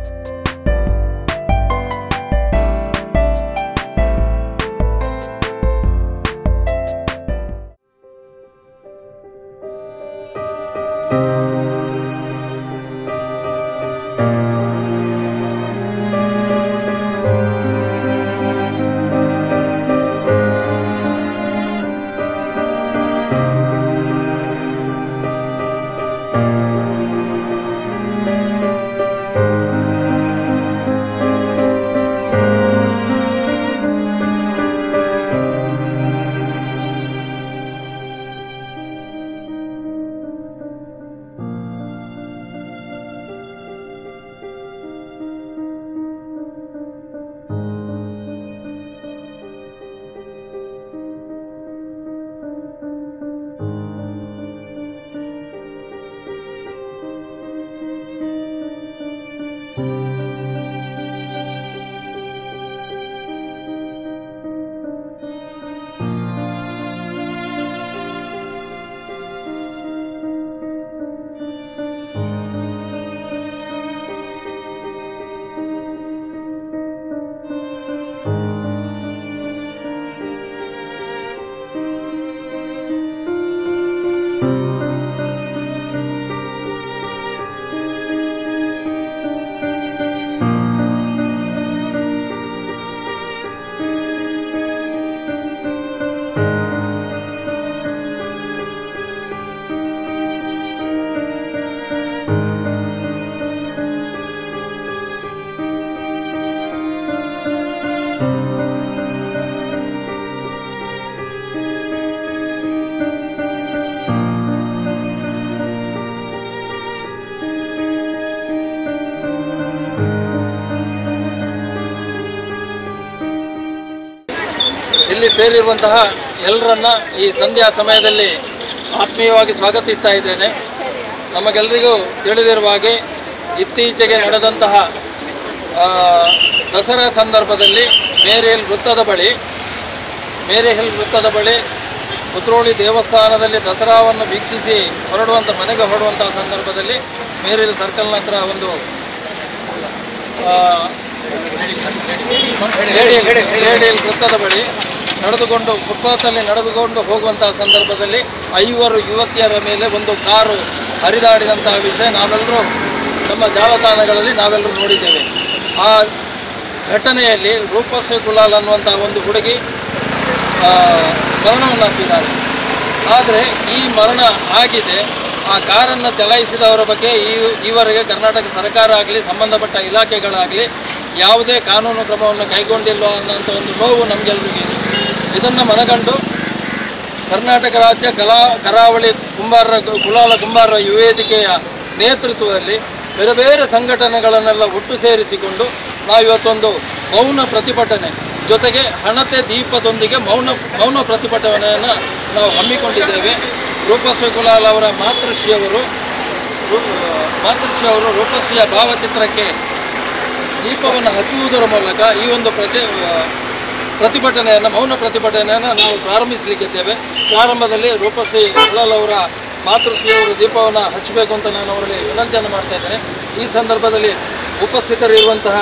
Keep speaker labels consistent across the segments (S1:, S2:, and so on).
S1: ಇಲ್ಲಿ ಸೇರಿರುವಂತಹ ಎಲ್ಲರನ್ನ ಈ ಸಂಧ್ಯಾ ಸಮಯದಲ್ಲಿ ಆತ್ಮೀಯವಾಗಿ ಸ್ವಾಗತಿಸ್ತಾ ಇದ್ದೇನೆ ನಮಗೆಲ್ಲರಿಗೂ ತಿಳಿದಿರುವ ಹಾಗೆ ಇತ್ತೀಚೆಗೆ ನಡೆದಂತಹ ಆ, ದಸರಾ ಸಂದರ್ಭದಲ್ಲಿ ಮೇರಿಯಲ್ ವೃತ್ತದ ಬಳಿ ಮೇರಿ ಹಿಲ್ ವೃತ್ತದ ಬಳಿ ಕುದ್ರೋಳಿ ದೇವಸ್ಥಾನದಲ್ಲಿ ದಸರಾವನ್ನು ವೀಕ್ಷಿಸಿ ಹೊರಡುವಂಥ ಮನೆಗೆ ಹೊರಡುವಂತಹ ಸಂದರ್ಭದಲ್ಲಿ ಮೇರಿಲ್ ಸರ್ಕಲ್ನ ಹತ್ರ ಒಂದು ಆ, ರೇಡಿಯಲ್ ರೇಡಿಯಲ್ ವೃತ್ತದ ಬಳಿ ನಡೆದುಕೊಂಡು ಫುಟ್ಪಾತಲ್ಲಿ ನಡೆದುಕೊಂಡು ಹೋಗುವಂತಹ ಸಂದರ್ಭದಲ್ಲಿ ಐವರು ಯುವತಿಯರ ಮೇಲೆ ಒಂದು ಕಾರು ಹರಿದಾಡಿದಂತಹ ವಿಷಯ ನಾವೆಲ್ಲರೂ ನಮ್ಮ ಜಾಲತಾಣಗಳಲ್ಲಿ ನಾವೆಲ್ಲರೂ ನೋಡಿದ್ದೇವೆ ಆ ಘಟನೆಯಲ್ಲಿ ರೂಪಶ್ರೀ ಗುಲಾಲ್ ಅನ್ನುವಂಥ ಒಂದು ಹುಡುಗಿ ಆ, ಮರಣವನ್ನು ಅಪ್ಪಿದ್ದಾರೆ ಆದರೆ ಈ ಮರಣ ಆಗಿದೆ ಆ ಕಾರನ್ನು ಚಲಾಯಿಸಿದವರ ಬಗ್ಗೆ ಈ ಈವರೆಗೆ ಕರ್ನಾಟಕ ಸರ್ಕಾರ ಆಗಲಿ ಸಂಬಂಧಪಟ್ಟ ಇಲಾಖೆಗಳಾಗಲಿ ಯಾವುದೇ ಕಾನೂನು ಕ್ರಮವನ್ನು ಕೈಗೊಂಡಿಲ್ಲ ಅನ್ನೋಂಥ ಒಂದು ನೋವು ನಮಗೆಲ್ಲರಿಗೂ ಇದೆ ಇದನ್ನು ಮನಗಂಡು ಕರ್ನಾಟಕ ರಾಜ್ಯ ಕಲಾ ಕರಾವಳಿ ಕುಂಬಾರರ ಕುಲಾಲ ಕುಂಬಾರರ ಯುವೇದಿಕೆಯ ನೇತೃತ್ವದಲ್ಲಿ ಬೇರೆ ಬೇರೆ ಸಂಘಟನೆಗಳನ್ನೆಲ್ಲ ಒಟ್ಟು ಸೇರಿಸಿಕೊಂಡು ನಾವು ಇವತ್ತೊಂದು ಮೌನ ಪ್ರತಿಭಟನೆ ಜೊತೆಗೆ ಹಣತೆ ದೀಪದೊಂದಿಗೆ ಮೌನ ಮೌನ ಪ್ರತಿಭಟನೆಯನ್ನು ನಾವು ಹಮ್ಮಿಕೊಂಡಿದ್ದೇವೆ ರೂಪಶ್ರೀ ಕುಲಾಲ್ ಅವರ ಮಾತೃಶ್ರೀಯವರು ರೂ- ಮಾತೃಶ್ರೀ ಅವರು ರೂಪಶ್ರೀಯ ಭಾವಚಿತ್ರಕ್ಕೆ ದೀಪವನ್ನು ಹಚ್ಚುವುದರ ಮೂಲಕ ಈ ಒಂದು ಪ್ರತಿ ಪ್ರತಿಭಟನೆಯನ್ನು ಮೌನ ಪ್ರತಿಭಟನೆಯನ್ನು ನಾವು ಪ್ರಾರಂಭಿಸಲಿಕ್ಕಿದ್ದೇವೆ ಪ್ರಾರಂಭದಲ್ಲಿ ರೂಪಶ್ರೀ ಕುಲಾಲ್ ಅವರ ಮಾತೃಶ್ರೀಯವರು ದೀಪವನ್ನು ಹಚ್ಚಬೇಕು ಅಂತ ನಾನು ಅವರಲ್ಲಿ ವಿನಂತಿಯನ್ನು ಮಾಡ್ತಾ ಇದ್ದೇನೆ ಈ ಸಂದರ್ಭದಲ್ಲಿ ಉಪಸ್ಥಿತರಿರುವಂತಹ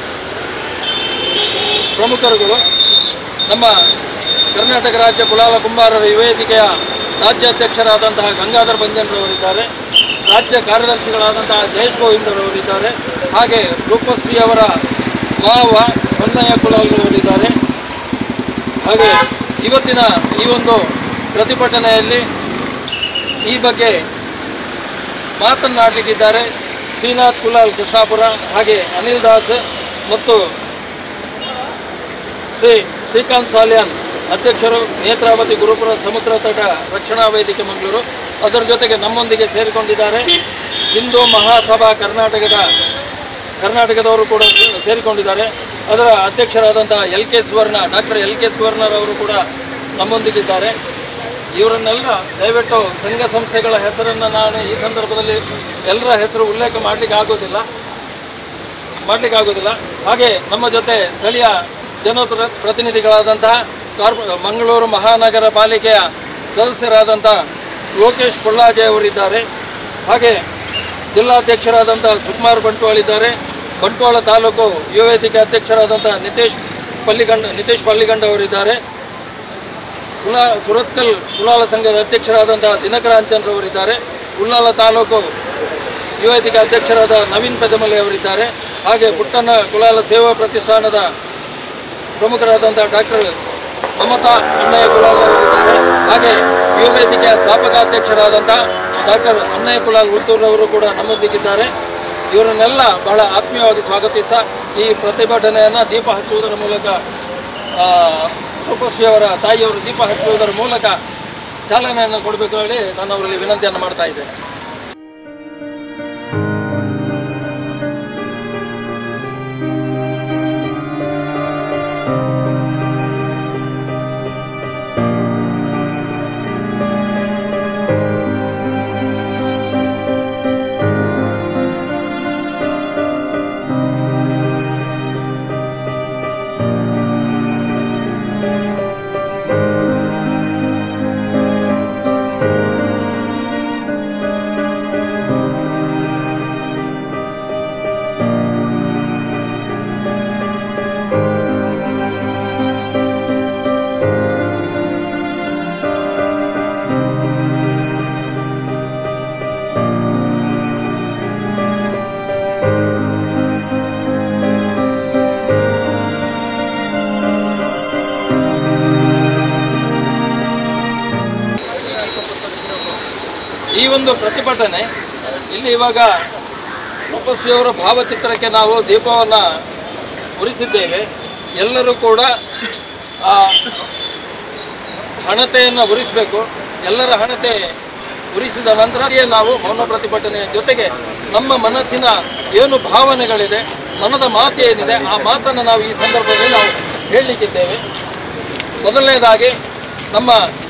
S1: ಪ್ರಮುಖರುಗಳು ನಮ್ಮ ಕರ್ನಾಟಕ ರಾಜ್ಯ ಕುಲಾಲ ಕುಂಬಾರರ ಯುವೇದಿಕೆಯ ರಾಜ್ಯಾಧ್ಯಕ್ಷರಾದಂತಹ ಗಂಗಾಧರ್ ಬಂಜನ್ರವರಿದ್ದಾರೆ ರಾಜ್ಯ ಕಾರ್ಯದರ್ಶಿಗಳಾದಂತಹ ಜಯೇಶ್ ಗೋವಿಂದರವರಿದ್ದಾರೆ ಹಾಗೆ ರೂಪಶ್ರೀ ಅವರ ಮಾವ ಹೊನ್ನಯ್ಯ ಕುಲಾಲ್ರವರಿದ್ದಾರೆ ಹಾಗೆ ಇವತ್ತಿನ ಈ ಒಂದು ಪ್ರತಿಭಟನೆಯಲ್ಲಿ ಈ ಬಗ್ಗೆ ಮಾತನಾಡಲಿಕ್ಕಿದ್ದಾರೆ ಶ್ರೀನಾಥ್ ಕುಲಾಲ್ ಕೃಷ್ಣಾಪುರ ಹಾಗೆ ಅನಿಲ್ ದಾಸ್ ಮತ್ತು ಶ್ರೀ ಶ್ರೀಕಾಂತ್ ಸಾಲ್ಯಾನ್ ಅಧ್ಯಕ್ಷರು ನೇತ್ರಾವತಿ ಗುರುಪುರ ಸಮುದ್ರ ತಟ ರಕ್ಷಣಾ ವೇದಿಕೆ ಮಂಗಳೂರು ಅದರ ಜೊತೆಗೆ ನಮ್ಮೊಂದಿಗೆ ಸೇರಿಕೊಂಡಿದ್ದಾರೆ ಹಿಂದೂ ಮಹಾಸಭಾ ಕರ್ನಾಟಕದ ಕರ್ನಾಟಕದವರು ಕೂಡ ಸೇರಿಕೊಂಡಿದ್ದಾರೆ ಅದರ ಅಧ್ಯಕ್ಷರಾದಂತಹ L K Suvarna doctor L K ಸುವರ್ಣರವರು ಕೂಡ ನಮ್ಮೊಂದಿಗಿದ್ದಾರೆ ಇವರನ್ನೆಲ್ಲ ದಯವಿಟ್ಟು ಸಂಘ ಸಂಸ್ಥೆಗಳ ಹೆಸರನ್ನು ನಾನು ಈ ಸಂದರ್ಭದಲ್ಲಿ ಎಲ್ಲರ ಹೆಸರು ಉಲ್ಲೇಖ ಮಾಡಲಿಕ್ಕೆ ಆಗೋದಿಲ್ಲ ಮಾಡಲಿಕ್ಕೆ ಆಗೋದಿಲ್ಲ ಹಾಗೆ ನಮ್ಮ ಜೊತೆ ಸ್ಥಳೀಯ ಜನಪ್ರ ಪ್ರತಿನಿಧಿಗಳಾದಂತಹ ಕಾರ್ಪೊ ಮಂಗಳೂರು ಮಹಾನಗರ ಪಾಲಿಕೆಯ ಸದಸ್ಯರಾದಂತಹ ಲೋಕೇಶ್ ಪೊಳ್ಳಾಜೆ ಅವರಿದ್ದಾರೆ ಹಾಗೆ ಜಿಲ್ಲಾಧ್ಯಕ್ಷರಾದಂತಹ ಸುಕುಮಾರ್ ಬಂಟ್ವಾಳ್ ಇದ್ದಾರೆ ಬಂಟ್ವಾಳ ತಾಲೂಕು ಯುವ ವೇದಿಕೆ ಅಧ್ಯಕ್ಷರಾದಂಥ ನಿತೇಶ್ ಪಲ್ಲಿಗಂಡ ನಿತೇಶ್ ಪಲ್ಲಿಗಂಡ ಅವರಿದ್ದಾರೆ ಕುಲಾ ಸುರತ್ಕಲ್ ಕುಲಾಲ ಸಂಘದ ಅಧ್ಯಕ್ಷರಾದಂಥ ದಿನಕರಾಂಚನ್ ಅವರಿದ್ದಾರೆ ಉಳ್ಳಾಲ ತಾಲೂಕು ಯುವ ವೇದಿಕೆ ಅಧ್ಯಕ್ಷರಾದ ನವೀನ್ ಪೆದಮಲೆ ಅವರಿದ್ದಾರೆ ಹಾಗೆ ಪುಟ್ಟಣ್ಣ ಕುಲಾಲ ಸೇವಾ ಪ್ರತಿಷ್ಠಾನದ ಪ್ರಮುಖರಾದಂಥ ಡಾಕ್ಟರ್ ಮಮತಾ ಅಣ್ಣಯ್ಯ ಕುಲಾಲ್ ಅವರಿದ್ದಾರೆ ಹಾಗೆ ಯುವ ವೇದಿಕೆಯ ಸ್ಥಾಪಕಾಧ್ಯಕ್ಷರಾದಂಥ ಡಾಕ್ಟರ್ ಅಣ್ಣಯ್ಯ ಕುಲಾಲ್ ಉಳ್ತೂರ್ ಅವರು ಕೂಡ ನಮ್ಮೊಂದಿಗಿದ್ದಾರೆ ಇವರನ್ನೆಲ್ಲ ಬಹಳ ಆತ್ಮೀಯವಾಗಿ ಸ್ವಾಗತಿಸ್ತಾ ಈ ಪ್ರತಿಭಟನೆಯನ್ನು ದೀಪ ಹಚ್ಚುವುದರ ಮೂಲಕ ಆ, ರೂಪಶ್ರೀ ಅವರ ತಾಯಿಯವರು ದೀಪ ಹಚ್ಚುವುದರ ಮೂಲಕ ಚಾಲನೆಯನ್ನು ಕೊಡಬೇಕು ಹೇಳಿ ನಾನು ಅವರಲ್ಲಿ ವಿನಂತಿಯನ್ನು ಮಾಡ್ತಾ ಇದ್ದೇನೆ ಈ ಒಂದು ಪ್ರತಿಭಟನೆ ಇಲ್ಲಿ ಇವಾಗ ರೂಪಶ್ರೀಯವರ ಭಾವಚಿತ್ರಕ್ಕೆ ನಾವು ದೀಪವನ್ನು ಉರಿಸಿದ್ದೇವೆ ಎಲ್ಲರೂ ಕೂಡ ಆ ಹಣತೆಯನ್ನು ಉರಿಸಬೇಕು ಎಲ್ಲರ ಹಣತೆ ಉರಿಸಿದ ನಂತರವೇ ನಾವು ಮೌನ ಪ್ರತಿಭಟನೆಯ ಜೊತೆಗೆ ನಮ್ಮ ಮನಸ್ಸಿನ ಏನು ಭಾವನೆಗಳಿದೆ ಮನದ ಮಾತು ಏನಿದೆ ಆ ಮಾತನ್ನು ನಾವು ಈ ಸಂದರ್ಭದಲ್ಲಿ ನಾವು ಹೇಳಲಿಕ್ಕಿದ್ದೇವೆ ಮೊದಲನೇದಾಗಿ ನಮ್ಮ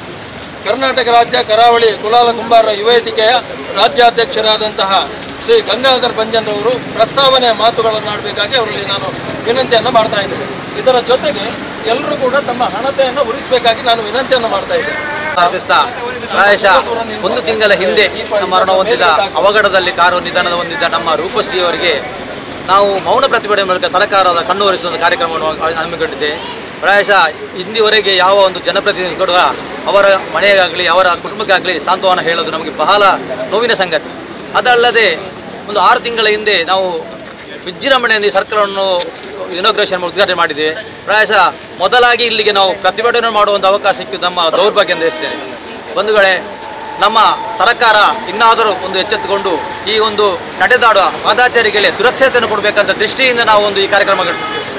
S1: ಕರ್ನಾಟಕ ರಾಜ್ಯ ಕರಾವಳಿ ಕುಲಾಲ ಕುಂಬಾರ ಯುವ ವೇದಿಕೆಯ ರಾಜ್ಯಾಧ್ಯಕ್ಷರಾದಂತಹ ಶ್ರೀ ಗಂಗಾಧರ್ ಭಂಜನ್ರವರು ಪ್ರಸ್ತಾವನೆ ಮಾತುಗಳನ್ನು ಆಡಬೇಕಾಗಿ ಅವರಲ್ಲಿ ನಾನು ವಿನಂತಿಯನ್ನು ಮಾಡ್ತಾ ಇದ್ದೇನೆ ಇದರ ಜೊತೆಗೆ ಎಲ್ಲರೂ ಕೂಡ ತಮ್ಮ ಹಣತೆಯನ್ನು ಉರಿಸಬೇಕಾಗಿ ನಾನು ವಿನಂತಿಯನ್ನು ಮಾಡ್ತಾ ಇದ್ದೇನೆ
S2: ಅರ್ಪಿಸ್ತಾ ಪ್ರಾಯಶಃ ಒಂದು ತಿಂಗಳ ಹಿಂದೆ ಮರಣ ಹೊಂದಿದ ಅವಘಡದಲ್ಲಿ ಕಾರು ನಿಧನ ಹೊಂದಿದ್ದ ನಮ್ಮ ರೂಪಶ್ರೀ ಅವರಿಗೆ ನಾವು ಮೌನ ಪ್ರತಿಭಟನೆ ಮೂಲಕ ಸರ್ಕಾರದ ಕಣ್ಣು ಒರೆಸುವ ಒಂದು ಕಾರ್ಯಕ್ರಮವನ್ನು ಹಮ್ಮಿಕೊಂಡಿದ್ದೆ ಪ್ರಾಯಶಃ ಇಂದಿವರೆಗೆ ಯಾವ ಒಂದು ಜನಪ್ರತಿನಿಧಿ ಕೂಡ ಅವರ ಮನೆಗಾಗಲಿ ಅವರ ಕುಟುಂಬಕ್ಕಾಗಲಿ ಸಾಂತ್ವನ ಹೇಳೋದು ನಮಗೆ ಬಹಳ ನೋವಿನ ಸಂಗತಿ ಅದಲ್ಲದೆ ಒಂದು ಆರು ತಿಂಗಳ ಹಿಂದೆ ನಾವು ವಿಜೃಂಭಣೆಯಿಂದ ಈ ಸರ್ಕಾರವನ್ನು ಇನಾಗ್ರೇಷನ್ ಉದ್ಘಾಟನೆ ಮಾಡಿದ್ದೇವೆ ಪ್ರಾಯಶಃ ಮೊದಲಾಗಿ ಇಲ್ಲಿಗೆ ನಾವು ಪ್ರತಿಭಟನೆ ಮಾಡುವಂಥ ಅವಕಾಶ ಸಿಕ್ಕಿದ್ದು ನಮ್ಮ ದೌರ್ಭಾಗ್ಯ ಎಂದು ಎಸ್ತೇನೆ ಬಂಧುಗಳೇ ನಮ್ಮ ಸರ್ಕಾರ ಇನ್ನಾದರೂ ಒಂದು ಎಚ್ಚೆತ್ತುಕೊಂಡು ಈ ಒಂದು ನಡೆದಾಡುವ ಪಾದಾಚಾರಿಗಳಿಗೆ ಸುರಕ್ಷತೆಯನ್ನು ಕೊಡಬೇಕಂತ ದೃಷ್ಟಿಯಿಂದ ನಾವು ಒಂದು ಈ ಕಾರ್ಯಕ್ರಮ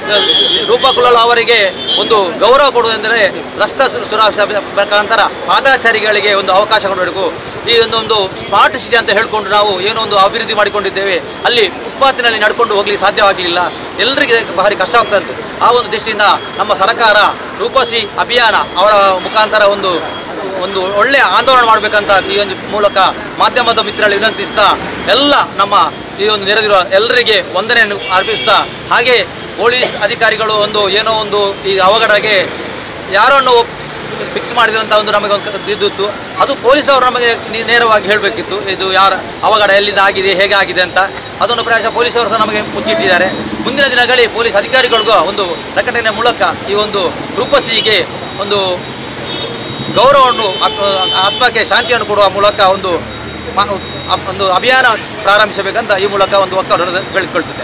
S2: ರೂಪಾ ಕುಲಾಲ್ ಅವರಿಗೆ ಒಂದು ಗೌರವ ಕೊಡುವುದೆಂದರೆ ರಸ್ತೆ ಸು- ಸುರಕ್ಷಾ ಮುಖಾಂತರ ಪಾದಾಚಾರಿಗಳಿಗೆ ಒಂದು ಅವಕಾಶ ಕೊಡಬೇಕು ಈ ಒಂದು ಒಂದು ಸ್ಮಾರ್ಟ್ ಸಿಟಿ ಅಂತ ಹೇಳ್ಕೊಂಡು ನಾವು ಏನೋ ಒಂದು ಅಭಿವೃದ್ಧಿ ಮಾಡಿಕೊಂಡಿದ್ದೇವೆ ಅಲ್ಲಿ ಫುಟ್ಪಾತಿನಲ್ಲಿ ನಡ್ಕೊಂಡು ಹೋಗ್ಲಿಕ್ಕೆ ಸಾಧ್ಯವಾಗಲಿಲ್ಲ ಎಲ್ಲರಿಗೆ ಭಾರಿ ಕಷ್ಟ ಆಗ್ತಾ ಉಂಟು ಆ ಒಂದು ದೃಷ್ಟಿಯಿಂದ ನಮ್ಮ ಸರ್ಕಾರ ರೂಪಶ್ರೀ ಅಭಿಯಾನ ಅವರ ಮುಖಾಂತರ ಒಂದು ಒಂದು ಒಳ್ಳೆಯ ಆಂದೋಲನ ಮಾಡಬೇಕಂತ ಈ ಒಂದು ಮೂಲಕ ಮಾಧ್ಯಮದ ಮಿತ್ರರಲ್ಲಿ ವಿನಂತಿಸ್ತಾ ಎಲ್ಲ ನಮ್ಮ ಈ ಒಂದು ನೆರೆದಿರುವ ಎಲ್ಲರಿಗೆ ವಂದನೆಯನ್ನು ಅರ್ಪಿಸ್ತಾ ಹಾಗೆ ಪೊಲೀಸ್ ಅಧಿಕಾರಿಗಳು ಒಂದು ಏನೋ ಒಂದು ಈ ಅವಘಡಕ್ಕೆ ಯಾರನ್ನು ಫಿಕ್ಸ್ ಮಾಡಿದ್ರಂತ ಒಂದು ನಮಗೆ ಒಂದು ಕ- ಇದ್ದಿತ್ತು ಅದು ಪೊಲೀಸ್ ಅವರು ನಮಗೆ ನಿ- ನೇರವಾಗಿ ಹೇಳಬೇಕಿತ್ತು ಇದು ಯಾರ ಅವಘಡ ಎಲ್ಲಿಂದ ಆಗಿದೆ ಹೇಗೆ ಆಗಿದೆ ಅಂತ ಅದನ್ನು ಪ್ರಾಯಶಃ ಪೊಲೀಸ್ ಅವರು ಸಹ ನಮಗೆ ಮುಚ್ಚಿಟ್ಟಿದ್ದಾರೆ ಮುಂದಿನ ದಿನಗಳಲ್ಲಿ ಪೊಲೀಸ್ ಅಧಿಕಾರಿಗಳಿಗೂ ಒಂದು ಪ್ರಕಟಣೆ ಮೂಲಕ ಈ ಒಂದು ರೂಪಶ್ರೀಗೆ ಒಂದು ಗೌರವವನ್ನು ಆತ್ಮ- ಆತ್ಮಕ್ಕೆ ಶಾಂತಿಯನ್ನು ಕೊಡುವ ಮೂಲಕ ಒಂದು ಮ- ಅಪ್- ಒಂದು ಅಭಿಯಾನ ಪ್ರಾರಂಭಿಸಬೇಕಂತ ಈ ಮೂಲಕ ಒಂದು ಒಕ್ಕಲು ಬೆಳೆದುಕೊಳ್ತಿದೆ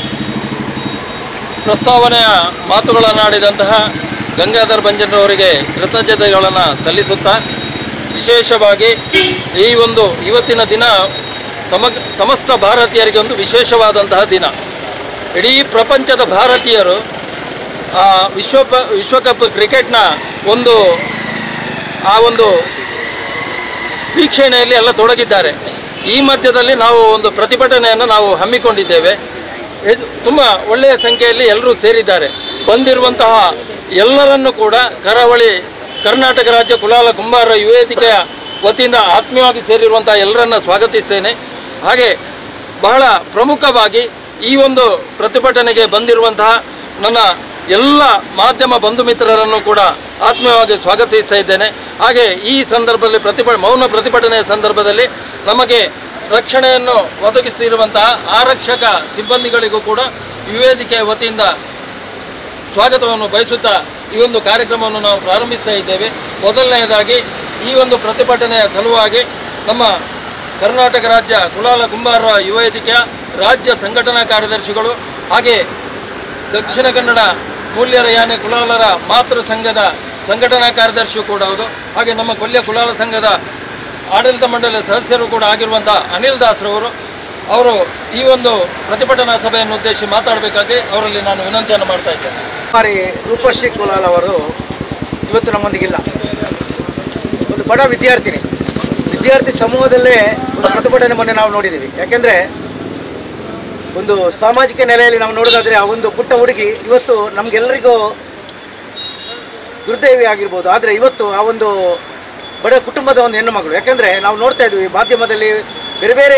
S1: ಪ್ರಸ್ತಾವನೆಯ ಮಾತುಗಳನ್ನಾಡಿದಂತಹ ಗಂಗಾಧರ್ ಭಂಜನ್ರವರಿಗೆ ಕೃತಜ್ಞತೆಗಳನ್ನು ಸಲ್ಲಿಸುತ್ತಾ ವಿಶೇಷವಾಗಿ ಈ ಒಂದು ಇವತ್ತಿನ ದಿನ ಸಮಗ್ ಸಮಸ್ತ ಭಾರತೀಯರಿಗೆ ಒಂದು ವಿಶೇಷವಾದಂತಹ ದಿನ ಇಡೀ ಪ್ರಪಂಚದ ಭಾರತೀಯರು ಆ, ವಿಶ್ವಪ ವಿಶ್ವಕಪ್ ಕ್ರಿಕೆಟ್ನ ಒಂದು ಆ ಒಂದು ವೀಕ್ಷಣೆಯಲ್ಲಿ ಎಲ್ಲ ತೊಡಗಿದ್ದಾರೆ ಈ ಮಧ್ಯದಲ್ಲಿ ನಾವು ಒಂದು ಪ್ರತಿಭಟನೆಯನ್ನು ನಾವು ಹಮ್ಮಿಕೊಂಡಿದ್ದೇವೆ ಇದು ತುಂಬ ಒಳ್ಳೆಯ ಸಂಖ್ಯೆಯಲ್ಲಿ ಎಲ್ಲರೂ ಸೇರಿದ್ದಾರೆ ಬಂದಿರುವಂತಹ ಎಲ್ಲರನ್ನೂ ಕೂಡ ಕರಾವಳಿ ಕರ್ನಾಟಕ ರಾಜ್ಯ ಕುಲಾಲ ಕುಂಬಾರ ಯುವ ವೇದಿಕೆಯ ವತಿಯಿಂದ ಆತ್ಮೀಯವಾಗಿ ಸೇರಿರುವಂತಹ ಎಲ್ಲರನ್ನ ಸ್ವಾಗತಿಸ್ತೇನೆ ಹಾಗೆ ಬಹಳ ಪ್ರಮುಖವಾಗಿ ಈ ಒಂದು ಪ್ರತಿಭಟನೆಗೆ ಬಂದಿರುವಂತಹ ನನ್ನ ಎಲ್ಲ ಮಾಧ್ಯಮ ಬಂಧು ಮಿತ್ರರನ್ನು ಕೂಡ ಆತ್ಮೀಯವಾಗಿ ಸ್ವಾಗತಿಸ್ತಾ ಇದ್ದೇನೆ ಹಾಗೆ ಈ ಸಂದರ್ಭದಲ್ಲಿ ಪ್ರತಿಭ ಮೌನ ಪ್ರತಿಭಟನೆಯ ಸಂದರ್ಭದಲ್ಲಿ ನಮಗೆ ರಕ್ಷಣೆಯನ್ನು ಒದಗಿಸ್ತಿರುವಂತಹ ಆರಕ್ಷಕ ಸಿಬ್ಬಂದಿಗಳಿಗೂ ಕೂಡ ಈ ವೇದಿಕೆಯ ವತಿಯಿಂದ ಸ್ವಾಗತವನ್ನು ಬಯಸುತ್ತಾ ಈ ಒಂದು ಕಾರ್ಯಕ್ರಮವನ್ನು ನಾವು ಪ್ರಾರಂಭಿಸ್ತಾ ಇದ್ದೇವೆ ಮೊದಲನೆಯದಾಗಿ ಈ ಒಂದು ಪ್ರತಿಭಟನೆಯ ಸಲುವಾಗಿ ನಮ್ಮ ಕರ್ನಾಟಕ ರಾಜ್ಯ ಕುಲಾಲ ಕುಂಬಾರರ ಯುವ ವೇದಿಕೆಯ ರಾಜ್ಯ ಸಂಘಟನಾ ಕಾರ್ಯದರ್ಶಿಗಳು ಹಾಗೆ ದಕ್ಷಿಣ ಕನ್ನಡ ಮೂಲ್ಯರ ಯಾನೆ ಕುಲಾಲರ ಮಾತೃ ಸಂಘದ ಸಂಘಟನಾ ಕಾರ್ಯದರ್ಶಿಯೂ ಕೂಡ ಹೌದು ಹಾಗೆ ನಮ್ಮ ಕೊಲ್ಯ ಕುಲಾಲ ಸಂಘದ ಆಡಳಿತ ಮಂಡಳಿಯ ಸದಸ್ಯರು ಕೂಡ ಆಗಿರುವಂಥ ಅನಿಲ್ ದಾಸ್ರವರು ಅವರು ಈ ಒಂದು ಪ್ರತಿಭಟನಾ ಸಭೆಯನ್ನು ಉದ್ದೇಶಿಸಿ ಮಾತಾಡಬೇಕಾಗಿ ಅವರಲ್ಲಿ ನಾನು ವಿನಂತಿಯನ್ನು ಮಾಡ್ತಾ ಇದ್ದೇನೆ
S3: ಕುಮಾರಿ ರೂಪಶ್ರೀ ಕುಲಾಲ್ ಅವರು ಇವತ್ತು ನಮ್ಮೊಂದಿಗಿಲ್ಲ ಒಂದು ಬಡ ವಿದ್ಯಾರ್ಥಿನಿ ವಿದ್ಯಾರ್ಥಿ ಸಮೂಹದಲ್ಲೇ ಒಂದು ಪ್ರತಿಭಟನೆ ಮೊನ್ನೆ ನಾವು ನೋಡಿದ್ದೀವಿ ಯಾಕೆಂದರೆ ಒಂದು ಸಾಮಾಜಿಕ ನೆಲೆಯಲ್ಲಿ ನಾವು ನೋಡೋದಾದರೆ ಆ ಒಂದು ಪುಟ್ಟ ಹುಡುಗಿ ಇವತ್ತು ನಮಗೆಲ್ಲರಿಗೂ ದುರ್ದೈವಿ ಆಗಿರ್ಬೋದು ಆದರೆ ಇವತ್ತು ಆ ಒಂದು ಬಡ ಕುಟುಂಬದ ಒಂದು ಹೆಣ್ಣು ಮಗಳು ಯಾಕೆಂದರೆ ನಾವು ನೋಡ್ತಾ ಇದ್ವಿ ಮಾಧ್ಯಮದಲ್ಲಿ ಬೇರೆ ಬೇರೆ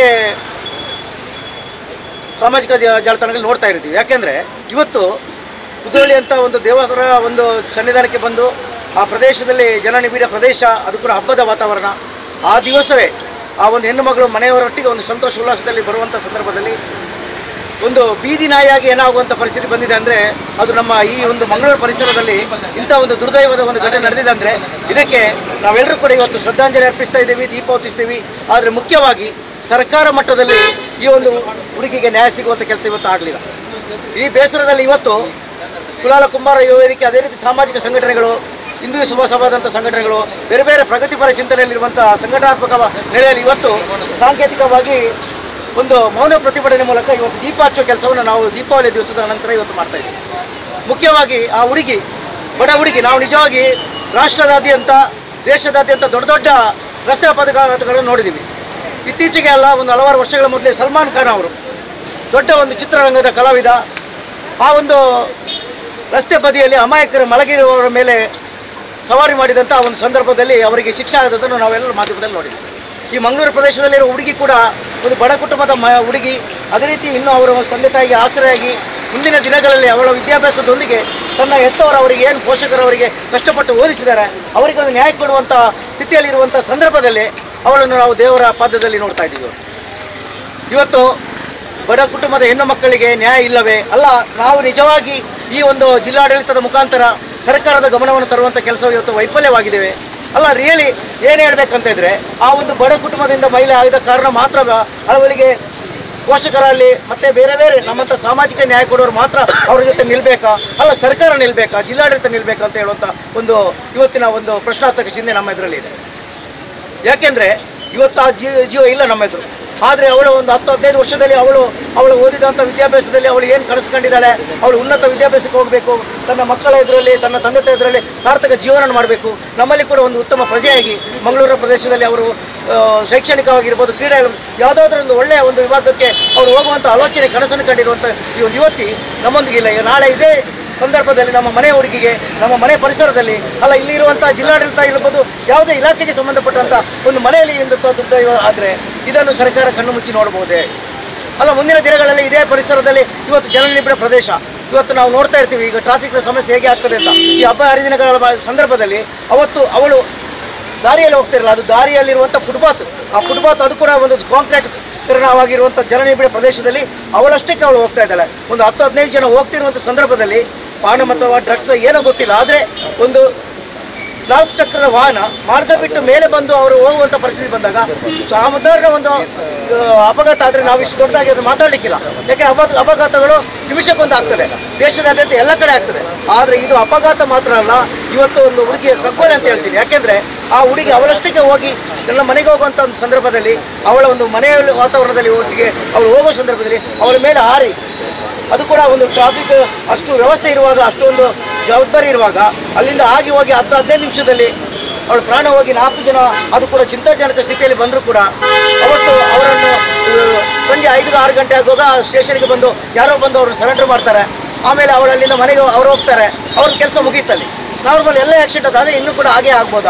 S3: ಸಾಮಾಜಿಕ ಜಾ- ಜಾಲತಾಣಗಳಲ್ಲಿ ನೋಡ್ತಾ ಇರ್ತೀವಿ ಯಾಕೆಂದರೆ ಇವತ್ತು ಕುದ್ರೋಳಿ ಅಂತ ಒಂದು ದೇವರ ಒಂದು ಸನ್ನಿಧಾನಕ್ಕೆ ಬಂದು ಆ ಪ್ರದೇಶದಲ್ಲಿ ಜನನಿಬಿಡ ಪ್ರದೇಶ ಅದು ಕೂಡ ಹಬ್ಬದ ವಾತಾವರಣ ಆ ದಿವಸವೇ ಆ ಒಂದು ಹೆಣ್ಣು ಮಗಳು ಮನೆಯವರೊಟ್ಟಿಗೆ ಒಂದು ಸಂತೋಷ ಉಲ್ಲಾಸದಲ್ಲಿ ಬರುವಂಥ ಸಂದರ್ಭದಲ್ಲಿ ಒಂದು ಬೀದಿ ನಾಯಿಯಾಗಿ ಏನಾಗುವಂಥ ಪರಿಸ್ಥಿತಿ ಬಂದಿದೆ ಅಂದರೆ ಅದು ನಮ್ಮ ಈ ಒಂದು ಮಂಗಳೂರು ಪರಿಸರದಲ್ಲಿ ಇಂಥ ಒಂದು ದುರ್ದೈವದ ಒಂದು ಘಟನೆ ನಡೆದಿದೆ ಅಂದರೆ ಇದಕ್ಕೆ ನಾವೆಲ್ಲರೂ ಕೂಡ ಇವತ್ತು ಶ್ರದ್ಧಾಂಜಲಿ ಅರ್ಪಿಸ್ತಾ ಇದ್ದೀವಿ ದೀಪ ಹೊತ್ತಿಸ್ತೀವಿ ಆದರೆ ಮುಖ್ಯವಾಗಿ ಸರ್ಕಾರ ಮಟ್ಟದಲ್ಲಿ ಈ ಒಂದು ಹುಡುಗಿಗೆ ನ್ಯಾಯ ಸಿಗುವಂಥ ಕೆಲಸ ಇವತ್ತು ಆಗಲಿಲ್ಲ ಈ ಬೇಸರದಲ್ಲಿ ಇವತ್ತು ಕುಲಾಲ ಕುಂಬಾರ ಯುವ ವೇದಿಕೆ ಅದೇ ರೀತಿ ಸಾಮಾಜಿಕ ಸಂಘಟನೆಗಳು ಹಿಂದೂ ಶುಭ ಸಭಾದಂಥ ಸಂಘಟನೆಗಳು ಬೇರೆ ಬೇರೆ ಪ್ರಗತಿಪರ ಚಿಂತನೆಯಲ್ಲಿರುವಂಥ ಸಂಘಟನಾತ್ಮಕ ನೆಲೆಯಲ್ಲಿ ಇವತ್ತು ಸಾಂಕೇತಿಕವಾಗಿ ಒಂದು ಮೌನ ಪ್ರತಿಭಟನೆ ಮೂಲಕ ಇವತ್ತು ದೀಪ ಹಚ್ಚುವ ಕೆಲಸವನ್ನು ನಾವು ದೀಪಾವಳಿ ದಿವಸದ ನಂತರ ಇವತ್ತು ಮಾಡ್ತಾ ಇದ್ದೀವಿ ಮುಖ್ಯವಾಗಿ ಆ ಹುಡುಗಿ ಬಡ ಹುಡುಗಿ ನಾವು ನಿಜವಾಗಿ ರಾಷ್ಟ್ರದಾದ್ಯಂತ ದೇಶದಾದ್ಯಂತ ದೊಡ್ಡ ದೊಡ್ಡ ರಸ್ತೆ ಅಪಘಾತಗಳನ್ನು ನೋಡಿದ್ದೀವಿ ಇತ್ತೀಚೆಗೆ ಅಲ್ಲ ಒಂದು ಹಲವಾರು ವರ್ಷಗಳ ಮೊದಲೇ ಸಲ್ಮಾನ್ ಖಾನ್ ಅವರು ದೊಡ್ಡ ಒಂದು ಚಿತ್ರರಂಗದ ಕಲಾವಿದ ಆ ಒಂದು ರಸ್ತೆ ಬದಿಯಲ್ಲಿ ಅಮಾಯಕರು ಮಲಗಿರುವವರ ಮೇಲೆ ಸವಾರಿ ಮಾಡಿದಂಥ ಒಂದು ಸಂದರ್ಭದಲ್ಲಿ ಅವರಿಗೆ ಶಿಕ್ಷೆ ಆದದನ್ನು ನಾವೆಲ್ಲರೂ ಮಾಧ್ಯಮದಲ್ಲಿ ನೋಡಿದ್ವಿ ಈ ಮಂಗಳೂರು ಪ್ರದೇಶದಲ್ಲಿರೋ ಹುಡುಗಿ ಕೂಡ ಒಂದು ಬಡ ಕುಟುಂಬದ ಮ ಹುಡುಗಿ ಅದೇ ರೀತಿ ಇನ್ನೂ ಅವರ ತಂದೆ ತಾಯಿಗೆ ಆಸರೆಯಾಗಿ ಮುಂದಿನ ದಿನಗಳಲ್ಲಿ ಅವಳ ವಿದ್ಯಾಭ್ಯಾಸದೊಂದಿಗೆ ತನ್ನ ಹೆತ್ತವರು ಅವರಿಗೆ ಏನು ಪೋಷಕರವರಿಗೆ ಕಷ್ಟಪಟ್ಟು ಓದಿಸಿದ್ದಾರೆ ಅವರಿಗೆ ಒಂದು ನ್ಯಾಯ ಕೊಡುವಂಥ ಸ್ಥಿತಿಯಲ್ಲಿರುವಂಥ ಸಂದರ್ಭದಲ್ಲಿ ಅವಳನ್ನು ನಾವು ದೇವರ ಪಾದದಲ್ಲಿ ನೋಡ್ತಾ ಇದ್ದೀವಿ ಇವತ್ತು ಬಡ ಕುಟುಂಬದ ಹೆಣ್ಣು ಮಕ್ಕಳಿಗೆ ನ್ಯಾಯ ಇಲ್ಲವೇ ಅಲ್ಲ ನಾವು ನಿಜವಾಗಿ ಈ ಒಂದು ಜಿಲ್ಲಾಡಳಿತದ ಮುಖಾಂತರ ಸರ್ಕಾರದ ಗಮನವನ್ನು ತರುವಂಥ ಕೆಲಸ ಇವತ್ತು ವೈಫಲ್ಯವಾಗಿದ್ದೇವೆ ಅಲ್ಲ ರಿಯಲಿ ಏನು ಹೇಳ್ಬೇಕಂತ ಇದ್ರೆ ಆ ಒಂದು ಬಡ ಕುಟುಂಬದಿಂದ ಮಹಿಳೆ ಆಗಿದ ಕಾರಣ ಮಾತ್ರ ಅವಳಿಗೆ ಪೋಷಕರಲ್ಲಿ ಮತ್ತೆ ಬೇರೆ ಬೇರೆ ನಮ್ಮಂಥ ಸಾಮಾಜಿಕ ನ್ಯಾಯ ಕೊಡೋರು ಮಾತ್ರ ಅವ್ರ ಜೊತೆ ನಿಲ್ಬೇಕಾ ಅಲ್ಲ ಸರ್ಕಾರ ನಿಲ್ಬೇಕಾ ಜಿಲ್ಲಾಡಳಿತ ನಿಲ್ಬೇಕಾ ಅಂತ ಹೇಳುವಂಥ ಒಂದು ಇವತ್ತಿನ ಒಂದು ಪ್ರಶ್ನಾರ್ಥಕ ಚಿಹ್ನೆ ನಮ್ಮ ಎದುರಲ್ಲಿ ಇದೆ ಯಾಕೆಂದರೆ ಇವತ್ತು ಆ ಜೀವ ಜೀವ ಇಲ್ಲ ನಮ್ಮ ಎದುರು ಆದರೆ ಅವಳು ಒಂದು ಹತ್ತು ಹದಿನೈದು ವರ್ಷದಲ್ಲಿ ಅವಳು ಅವಳು ಓದಿದಂಥ ವಿದ್ಯಾಭ್ಯಾಸದಲ್ಲಿ ಅವಳು ಏನು ಕನಸ್ಕೊಂಡಿದ್ದಾಳೆ ಅವಳು ಉನ್ನತ ವಿದ್ಯಾಭ್ಯಾಸಕ್ಕೆ ಹೋಗಬೇಕು ತನ್ನ ಮಕ್ಕಳ ಎದುರಲ್ಲಿ ತನ್ನ ತಂದೆ ತಾಯಿ ಎದುರಲ್ಲಿ ಸಾರ್ಥಕ ಜೀವನ ಮಾಡಬೇಕು ನಮ್ಮಲ್ಲಿ ಕೂಡ ಒಂದು ಉತ್ತಮ ಪ್ರಜೆಯಾಗಿ ಮಂಗಳೂರು ಪ್ರದೇಶದಲ್ಲಿ ಅವರು ಆ, ಶೈಕ್ಷಣಿಕವಾಗಿರ್ಬೋದು ಕ್ರೀಡೆ ಯಾವುದಾದ್ರೂ ಒಂದು ಒಳ್ಳೆಯ ಒಂದು ವಿಭಾಗಕ್ಕೆ ಅವರು ಹೋಗುವಂಥ ಆಲೋಚನೆ ಕನಸನ್ನು ಕಂಡಿರುವಂಥ ಈ ಒಂದು ಯುವತಿ ನಮ್ಮೊಂದಿಗಿಲ್ಲ ಈಗ ನಾಳೆ ಇದೇ ಸಂದರ್ಭದಲ್ಲಿ ನಮ್ಮ ಮನೆ ಹುಡುಗಿಗೆ ನಮ್ಮ ಮನೆ ಪರಿಸರದಲ್ಲಿ ಅಲ್ಲ ಇಲ್ಲಿರುವಂಥ ಜಿಲ್ಲಾಡಳಿತ ಇರ್ಬೋದು ಯಾವುದೇ ಇಲಾಖೆಗೆ ಸಂಬಂಧಪಟ್ಟಂಥ ಒಂದು ಮನೆಯಲ್ಲಿ ಇಂದು ದುರ್ದೈವ ಆದರೆ ಇದನ್ನು ಸರ್ಕಾರ ಕಣ್ಣು ಮುಚ್ಚಿ ನೋಡಬಹುದೇ ಅಲ್ಲ ಮುಂದಿನ ದಿನಗಳಲ್ಲಿ ಇದೇ ಪರಿಸರದಲ್ಲಿ ಇವತ್ತು ಜನನಿಬಿಡ ಪ್ರದೇಶ ಇವತ್ತು ನಾವು ನೋಡ್ತಾ ಇರ್ತೀವಿ ಈಗ ಟ್ರಾಫಿಕ್ನ ಸಮಸ್ಯೆ ಹೇಗೆ ಆಗ್ತದೆ ಅಂತ ಈ ಹಬ್ಬ ಹರಿದಿನಗಳ ಮ- ಸಂದರ್ಭದಲ್ಲಿ ಅವತ್ತು ಅವಳು ದಾರಿಯಲ್ಲಿ ಹೋಗ್ತಿರಲ್ಲ ಅದು ದಾರಿಯಲ್ಲಿರುವಂಥ ಫುಟ್ಪಾತ್ ಆ ಫುಟ್ಪಾತ್ ಅದು ಕೂಡ ಒಂದು ಕಾಂಕ್ರೀಟ್ ಕರಣವಾಗಿರುವಂಥ ಜನನಿಬಿಡ ಪ್ರದೇಶದಲ್ಲಿ ಅವಳಷ್ಟಕ್ಕೆ ಅವಳು ಹೋಗ್ತಾ ಇದ್ದಾಳೆ ಒಂದು ಹತ್ತು ಹದಿನೈದು ಜನ ಹೋಗ್ತಿರುವಂಥ ಸಂದರ್ಭದಲ್ಲಿ ಪಾನ ಅಥವಾ ಡ್ರಗ್ಸ್ ಏನೋ ಗೊತ್ತಿಲ್ಲ ಆದರೆ ಒಂದು ನಾಲ್ಕು ಚಕ್ರದ ವಾಹನ ಮಾರ್ಗ ಬಿಟ್ಟು ಮೇಲೆ ಬಂದು ಅವರು ಹೋಗುವಂಥ ಪರಿಸ್ಥಿತಿ ಬಂದಾಗ ಸಾಧಾರಣ ಒಂದು ಆ, ಅಪಘಾತ ಆದರೆ ನಾವು ಇಷ್ಟು ದೊಡ್ಡದಾಗಿ ಅದು ಮಾತಾಡಲಿಕ್ಕಿಲ್ಲ ಯಾಕೆ ಅಪಘಾತ ಅಪಘಾತಗಳು ನಿಮಿಷಕ್ಕೊಂದು ಆಗ್ತದೆ ದೇಶದಾದ್ಯಂತ ಎಲ್ಲ ಕಡೆ ಆಗ್ತದೆ ಆದರೆ ಇದು ಅಪಘಾತ ಮಾತ್ರ ಅಲ್ಲ ಇವತ್ತು ಒಂದು ಹುಡುಗಿಯ ಕಗ್ಗೊಲೆ ಅಂತ ಹೇಳ್ತೀನಿ ಯಾಕೆಂದರೆ ಆ ಹುಡುಗಿ ಅವಳಷ್ಟಕ್ಕೆ ಹೋಗಿ ನನ್ನ ಮನೆಗೆ ಹೋಗುವಂಥ ಒಂದು ಸಂದರ್ಭದಲ್ಲಿ ಅವಳ ಒಂದು ಮನೆಯ ವಾತಾವರಣದಲ್ಲಿ ಒಟ್ಟಿಗೆ ಅವಳು ಹೋಗೋ ಸಂದರ್ಭದಲ್ಲಿ ಅವಳ ಮೇಲೆ ಹಾರಿ ಅದು ಕೂಡ ಒಂದು ಟ್ರಾಫಿಕ್ ಅಷ್ಟು ವ್ಯವಸ್ಥೆ ಇರುವಾಗ ಅಷ್ಟೊಂದು ಜವಾಬ್ದಾರಿ ಇರುವಾಗ ಅಲ್ಲಿಂದ ಆಗಿ ಹೋಗಿ ಹತ್ತು ಹದಿನೈದು ನಿಮಿಷದಲ್ಲಿ ಅವಳು ಪ್ರಾಣ ಹೋಗಿ ನಾಲ್ಕು ಜನ ಅದು ಕೂಡ ಚಿಂತಾಜನಕ ಸ್ಥಿತಿಯಲ್ಲಿ ಬಂದರೂ ಕೂಡ ಅವತ್ತು ಅವರನ್ನು ಆ, ಸಂಜೆ ಐದು ಆರು ಗಂಟೆ ಆಗುವಾಗ ಸ್ಟೇಷನ್ಗೆ ಬಂದು ಯಾರೋ ಬಂದು ಅವ್ರನ್ನ ಸರೆಂಡರ್ ಮಾಡ್ತಾರೆ ಆಮೇಲೆ ಅವಳು ಅಲ್ಲಿಂದ ಮನೆಗೆ ಅವ್ರು ಹೋಗ್ತಾರೆ ಅವ್ರ ಕೆಲಸ ಮುಗೀತಲ್ಲಿ ನಾರ್ಮಲ್ ಎಲ್ಲ ಆಕ್ಸಿಡೆಂಟ್ ಆದರೆ ಇನ್ನೂ ಕೂಡ ಹಾಗೆ ಆಗ್ಬೋದಾ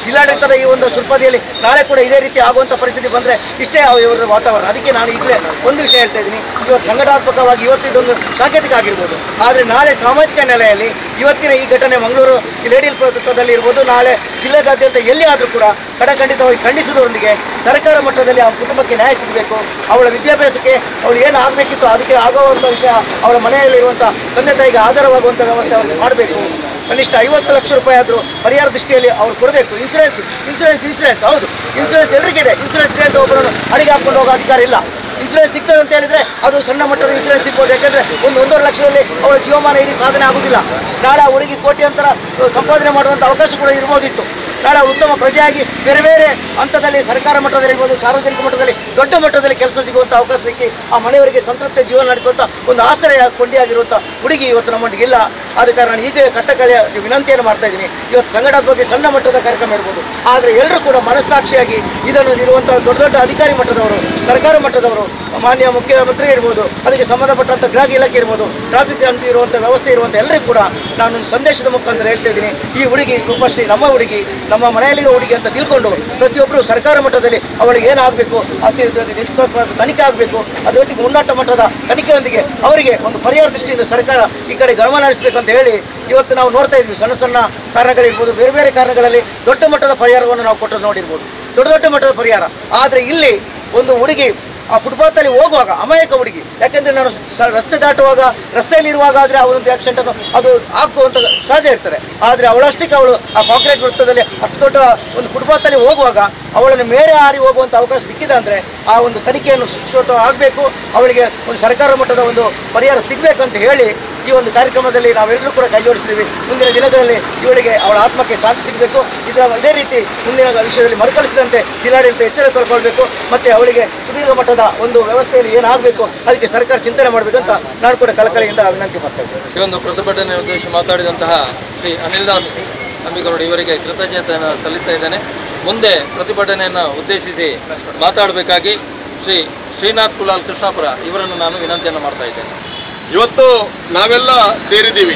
S3: ಜಿಲ್ಲಾಡಳಿತದ ಈ ಒಂದು ಸುಲ್ಪದಿಯಲ್ಲಿ ನಾಳೆ ಕೂಡ ಇದೇ ರೀತಿ ಆಗುವಂಥ ಪರಿಸ್ಥಿತಿ ಬಂದರೆ ಇಷ್ಟೇ ಇವರ ವಾತಾವರಣ ಅದಕ್ಕೆ ನಾನು ಈಗಲೇ ಒಂದು ವಿಷಯ ಹೇಳ್ತಾ ಇದ್ದೀನಿ ಇವತ್ತು ಸಂಘಟನಾತ್ಮಕವಾಗಿ ಇವತ್ತು ಇದೊಂದು ಸಾಂಕೇತಿಕ ಆಗಿರ್ಬೋದು ಆದರೆ ನಾಳೆ ಸಾಮಾಜಿಕ ನೆಲೆಯಲ್ಲಿ ಇವತ್ತಿನ ಈ ಘಟನೆ ಮಂಗಳೂರು ಈ ಲೇಡಿಲ್ ಪ್ರವೃತ್ತದಲ್ಲಿ ಇರ್ಬೋದು ನಾಳೆ ಜಿಲ್ಲೆದಾದ್ಯಂತ ಎಲ್ಲಿ ಆದರೂ ಕೂಡ ಕಡಖಂಡಿತವಾಗಿ ಖಂಡಿಸುವುದರೊಂದಿಗೆ ಸರ್ಕಾರ ಮಟ್ಟದಲ್ಲಿ ಆ ಕುಟುಂಬಕ್ಕೆ ನ್ಯಾಯ ಸಿಗಬೇಕು ಅವಳ ವಿದ್ಯಾಭ್ಯಾಸಕ್ಕೆ ಅವಳು ಏನು ಆಗಬೇಕಿತ್ತು ಅದಕ್ಕೆ ಆಗುವಂಥ ವಿಷಯ ಅವಳ ಮನೆಯಲ್ಲಿರುವಂಥ ತಂದೆ ತಾಯಿಗೆ ಆಧಾರವಾಗುವಂಥ ವ್ಯವಸ್ಥೆ ಅವ್ರಿಗೆ ಮಾಡಬೇಕು ಕನಿಷ್ಠ ಐವತ್ತು ಲಕ್ಷ ರೂಪಾಯಿ ಆದರೂ ಪರಿಹಾರ ದೃಷ್ಟಿಯಲ್ಲಿ ಅವ್ರು ಕೊಡಬೇಕು ಇನ್ಸೂರೆನ್ಸ್ ಇನ್ಸೂರೆನ್ಸ್ ಇನ್ಸೂರೆನ್ಸ್ ಹೌದು ಇನ್ಸೂರೆನ್ಸ್ ಎಲ್ರಿಗಿದೆ ಇನ್ಸೂರೆನ್ಸ್ ಇದೆ ಅಂತ ಒಬ್ಬರನ್ನು ಅಡಿಗೆ ಹಾಕೊಂಡು ಹೋಗೋ ಅಧಿಕಾರ ಇಲ್ಲ ಇನ್ಸೂರೆನ್ಸ್ ಸಿಗ್ತದೆ ಅಂತ ಹೇಳಿದ್ರೆ ಅದು ಸಣ್ಣ ಮಟ್ಟದ ಇನ್ಸೂರೆನ್ಸ್ ಸಿಗ್ಬೋದು ಯಾಕಂದ್ರೆ ಒಂದು ಒಂದೂವರೆ ಲಕ್ಷದಲ್ಲಿ ಅವಳ ಜೀವಮಾನ ಇಡೀ ಸಾಧನೆ ಆಗುದಿಲ್ಲ ನಾಳೆ ಆ ಹುಡುಗಿ ಕೋಟ್ಯಾಂತರ ಸಂಪಾದನೆ ಮಾಡುವಂಥ ಅವಕಾಶ ಕೂಡ ಇರ್ಬೋದಿತ್ತು ನಾಳೆ ಅವಳು ಉತ್ತಮ ಪ್ರಜೆಯಾಗಿ ಬೇರೆ ಬೇರೆ ಹಂತದಲ್ಲಿ ಸರ್ಕಾರ ಮಟ್ಟದಲ್ಲಿ ಇರ್ಬೋದು ಸಾರ್ವಜನಿಕ ಮಟ್ಟದಲ್ಲಿ ದೊಡ್ಡ ಮಟ್ಟದಲ್ಲಿ ಕೆಲಸ ಸಿಗುವಂಥ ಅವಕಾಶ ಸಿಕ್ಕಿ ಆ ಮನೆಯವರಿಗೆ ಸಂತೃಪ್ತ ಜೀವನ ನಡೆಸುವಂಥ ಒಂದು ಆಶ್ರಯ ಕೊಂಡಿಯಾಗಿರುವಂಥ ಹುಡುಗಿ ಇವತ್ತು ನಮ್ಮೊಂದಿಗೆ ಇಲ್ಲ ಆದ ಕಾರಣ ಈಗ ಕಟ್ಟಕಳೆಯ ವಿನಂತಿಯನ್ನು ಮಾಡ್ತಾ ಇದ್ದೀನಿ ಇವತ್ತು ಸಂಘಟನಾತ್ಮಕ ಸಣ್ಣ ಮಟ್ಟದ ಕಾರ್ಯಕ್ರಮ ಇರ್ಬೋದು ಆದರೆ ಎಲ್ಲರೂ ಕೂಡ ಮನಸ್ಸಾಕ್ಷಿಯಾಗಿ ಇದನ್ನು ಇರುವಂಥ ದೊಡ್ಡ ದೊಡ್ಡ ಅಧಿಕಾರಿ ಮಟ್ಟದವರು ಸರ್ಕಾರ ಮಟ್ಟದವರು ಮಾನ್ಯ ಮುಖ್ಯಮಂತ್ರಿ ಇರ್ಬೋದು ಅದಕ್ಕೆ ಸಂಬಂಧಪಟ್ಟಂಥ ಗೃಹ ಇಲಾಖೆ ಇರ್ಬೋದು ಟ್ರಾಫಿಕ್ ಅಂತ ಇರುವಂಥ ವ್ಯವಸ್ಥೆ ಇರುವಂಥ ಎಲ್ಲರಿಗೂ ಕೂಡ ನಾನು ಒಂದು ಸಂದೇಶದ ಮುಖಾಂತರ ಹೇಳ್ತಾ ಇದ್ದೀನಿ ಈ ಹುಡುಗಿ ರೂಪಶ್ರೀ ನಮ್ಮ ಹುಡುಗಿ ನಮ್ಮ ಮನೆಯಲ್ಲಿರೋ ಹುಡುಗಿ ಅಂತ ತಿಳ್ಕೊಂಡು ಪ್ರತಿಯೊಬ್ಬರು ಸರ್ಕಾರ ಮಟ್ಟದಲ್ಲಿ ಅವಳಿಗೆ ಏನಾಗಬೇಕು ಅತಿ ನಿಷ್ಪಕ್ಷಪಾತ ತನಿಖೆ ಆಗಬೇಕು ಅದರೊಟ್ಟಿಗೆ ಉನ್ನತ ಮಟ್ಟದ ತನಿಖೆಯೊಂದಿಗೆ ಅವರಿಗೆ ಒಂದು ಪರಿಹಾರ ದೃಷ್ಟಿಯಿಂದ ಸರ್ಕಾರ ಈ ಕಡೆ ಗಮನ ಹರಿಸಬೇಕು ಅಂತ ಹೇಳಿ ಇವತ್ತು ನಾವು ನೋಡ್ತಾ ಇದ್ವಿ ಸಣ್ಣ ಸಣ್ಣ ಕಾರಣಗಳಿರ್ಬೋದು ಬೇರೆ ಬೇರೆ ಕಾರಣಗಳಲ್ಲಿ ದೊಡ್ಡ ಮಟ್ಟದ ಪರಿಹಾರವನ್ನು ನಾವು ಕೊಟ್ಟದ್ದು ನೋಡಿರ್ಬೋದು ದೊಡ್ಡ ದೊಡ್ಡ ಮಟ್ಟದ ಪರಿಹಾರ ಆದರೆ ಇಲ್ಲಿ ಒಂದು ಹುಡುಗಿ ಆ ಫುಟ್ಪಾತಲ್ಲಿ ಹೋಗುವಾಗ ಅಮಾಯಕ ಹುಡುಗಿ ಯಾಕೆಂದ್ರೆ ನಾನು ಸ- ರಸ್ತೆ ದಾಟುವಾಗ ರಸ್ತೆಯಲ್ಲಿ ಇರುವಾಗ ಆದರೆ ಆ ಒಂದು ಆಕ್ಸಿಡೆಂಟ್ ಅನ್ನು ಅದು ಹಾಕುವಂತ ಸಹಜ ಇರ್ತದೆ ಆದರೆ ಅವಳಷ್ಟಕ್ಕೆ ಅವಳು ಆ ಕಾಂಕ್ರೀಟ್ ವೃತ್ತದಲ್ಲಿ ಅಷ್ಟು ದೊಡ್ಡ ಒಂದು ಫುಟ್ಪಾತಲ್ಲಿ ಹೋಗುವಾಗ ಅವಳನ್ನು ಮೇರೆ ಹಾರಿ ಹೋಗುವಂಥ ಅವಕಾಶ ಸಿಕ್ಕಿದೆ ಅಂದರೆ ಆ ಒಂದು ತನಿಖೆಯನ್ನು ಸುಕ್ಷಿತ ಆಗಬೇಕು ಅವಳಿಗೆ ಒಂದು ಸರ್ಕಾರ ಮಟ್ಟದ ಒಂದು ಪರಿಹಾರ ಸಿಗಬೇಕಂತ ಹೇಳಿ ಈ ಒಂದು ಕಾರ್ಯಕ್ರಮದಲ್ಲಿ ನಾವೆಲ್ಲರೂ ಕೂಡ ಕೈ ಜೋಡಿಸಿದ್ದೀವಿ ಮುಂದಿನ ದಿನಗಳಲ್ಲಿ ಇವಳಿಗೆ ಅವಳ ಆತ್ಮಕ್ಕೆ ಶಾಂತಿ ಸಿಗಬೇಕು ಇದರ ಇದೇ ರೀತಿ ಮುಂದಿನ ವಿಷಯದಲ್ಲಿ ಮರುಕಳಿಸಿದಂತೆ ಜಿಲ್ಲಾಡಳಿತ ಎಚ್ಚರ ತಗೊಳ್ಬೇಕು ಮತ್ತು ಅವಳಿಗೆ ಸುದೀರ್ಘ ಮಟ್ಟದ ಒಂದು ವ್ಯವಸ್ಥೆಯಲ್ಲಿ ಏನಾಗಬೇಕು ಅದಕ್ಕೆ ಸರ್ಕಾರ ಚಿಂತನೆ ಮಾಡಬೇಕಂತ ನಾನು ಕೂಡ ಕಳಕಳಿಯಿಂದ ವಿನಂತಿ ಮಾಡ್ತಾ ಇದ್ದೇನೆ
S1: ಈ ಒಂದು ಪ್ರತಿಭಟನೆ ಉದ್ದೇಶಿಸಿ ಮಾತಾಡಿದಂತಹ ಶ್ರೀ ಅನಿಲ್ ದಾಸ್ ನಂಬಿಗೌಡ ಇವರಿಗೆ ಕೃತಜ್ಞತೆಯನ್ನು ಸಲ್ಲಿಸ್ತಾ ಇದ್ದೇನೆ ಮುಂದೆ ಪ್ರತಿಭಟನೆಯನ್ನು ಉದ್ದೇಶಿಸಿ ಮಾತಾಡಬೇಕಾಗಿ ಶ್ರೀ ಶ್ರೀನಾಥ್ ಕುಲಾಲ್ ಕೃಷ್ಣಾಪುರ ಇವರನ್ನು ನಾನು ವಿನಂತಿಯನ್ನು ಮಾಡ್ತಾ ಇದ್ದೇನೆ
S4: ಇವತ್ತು ನಾವೆಲ್ಲ ಸೇರಿದ್ದೀವಿ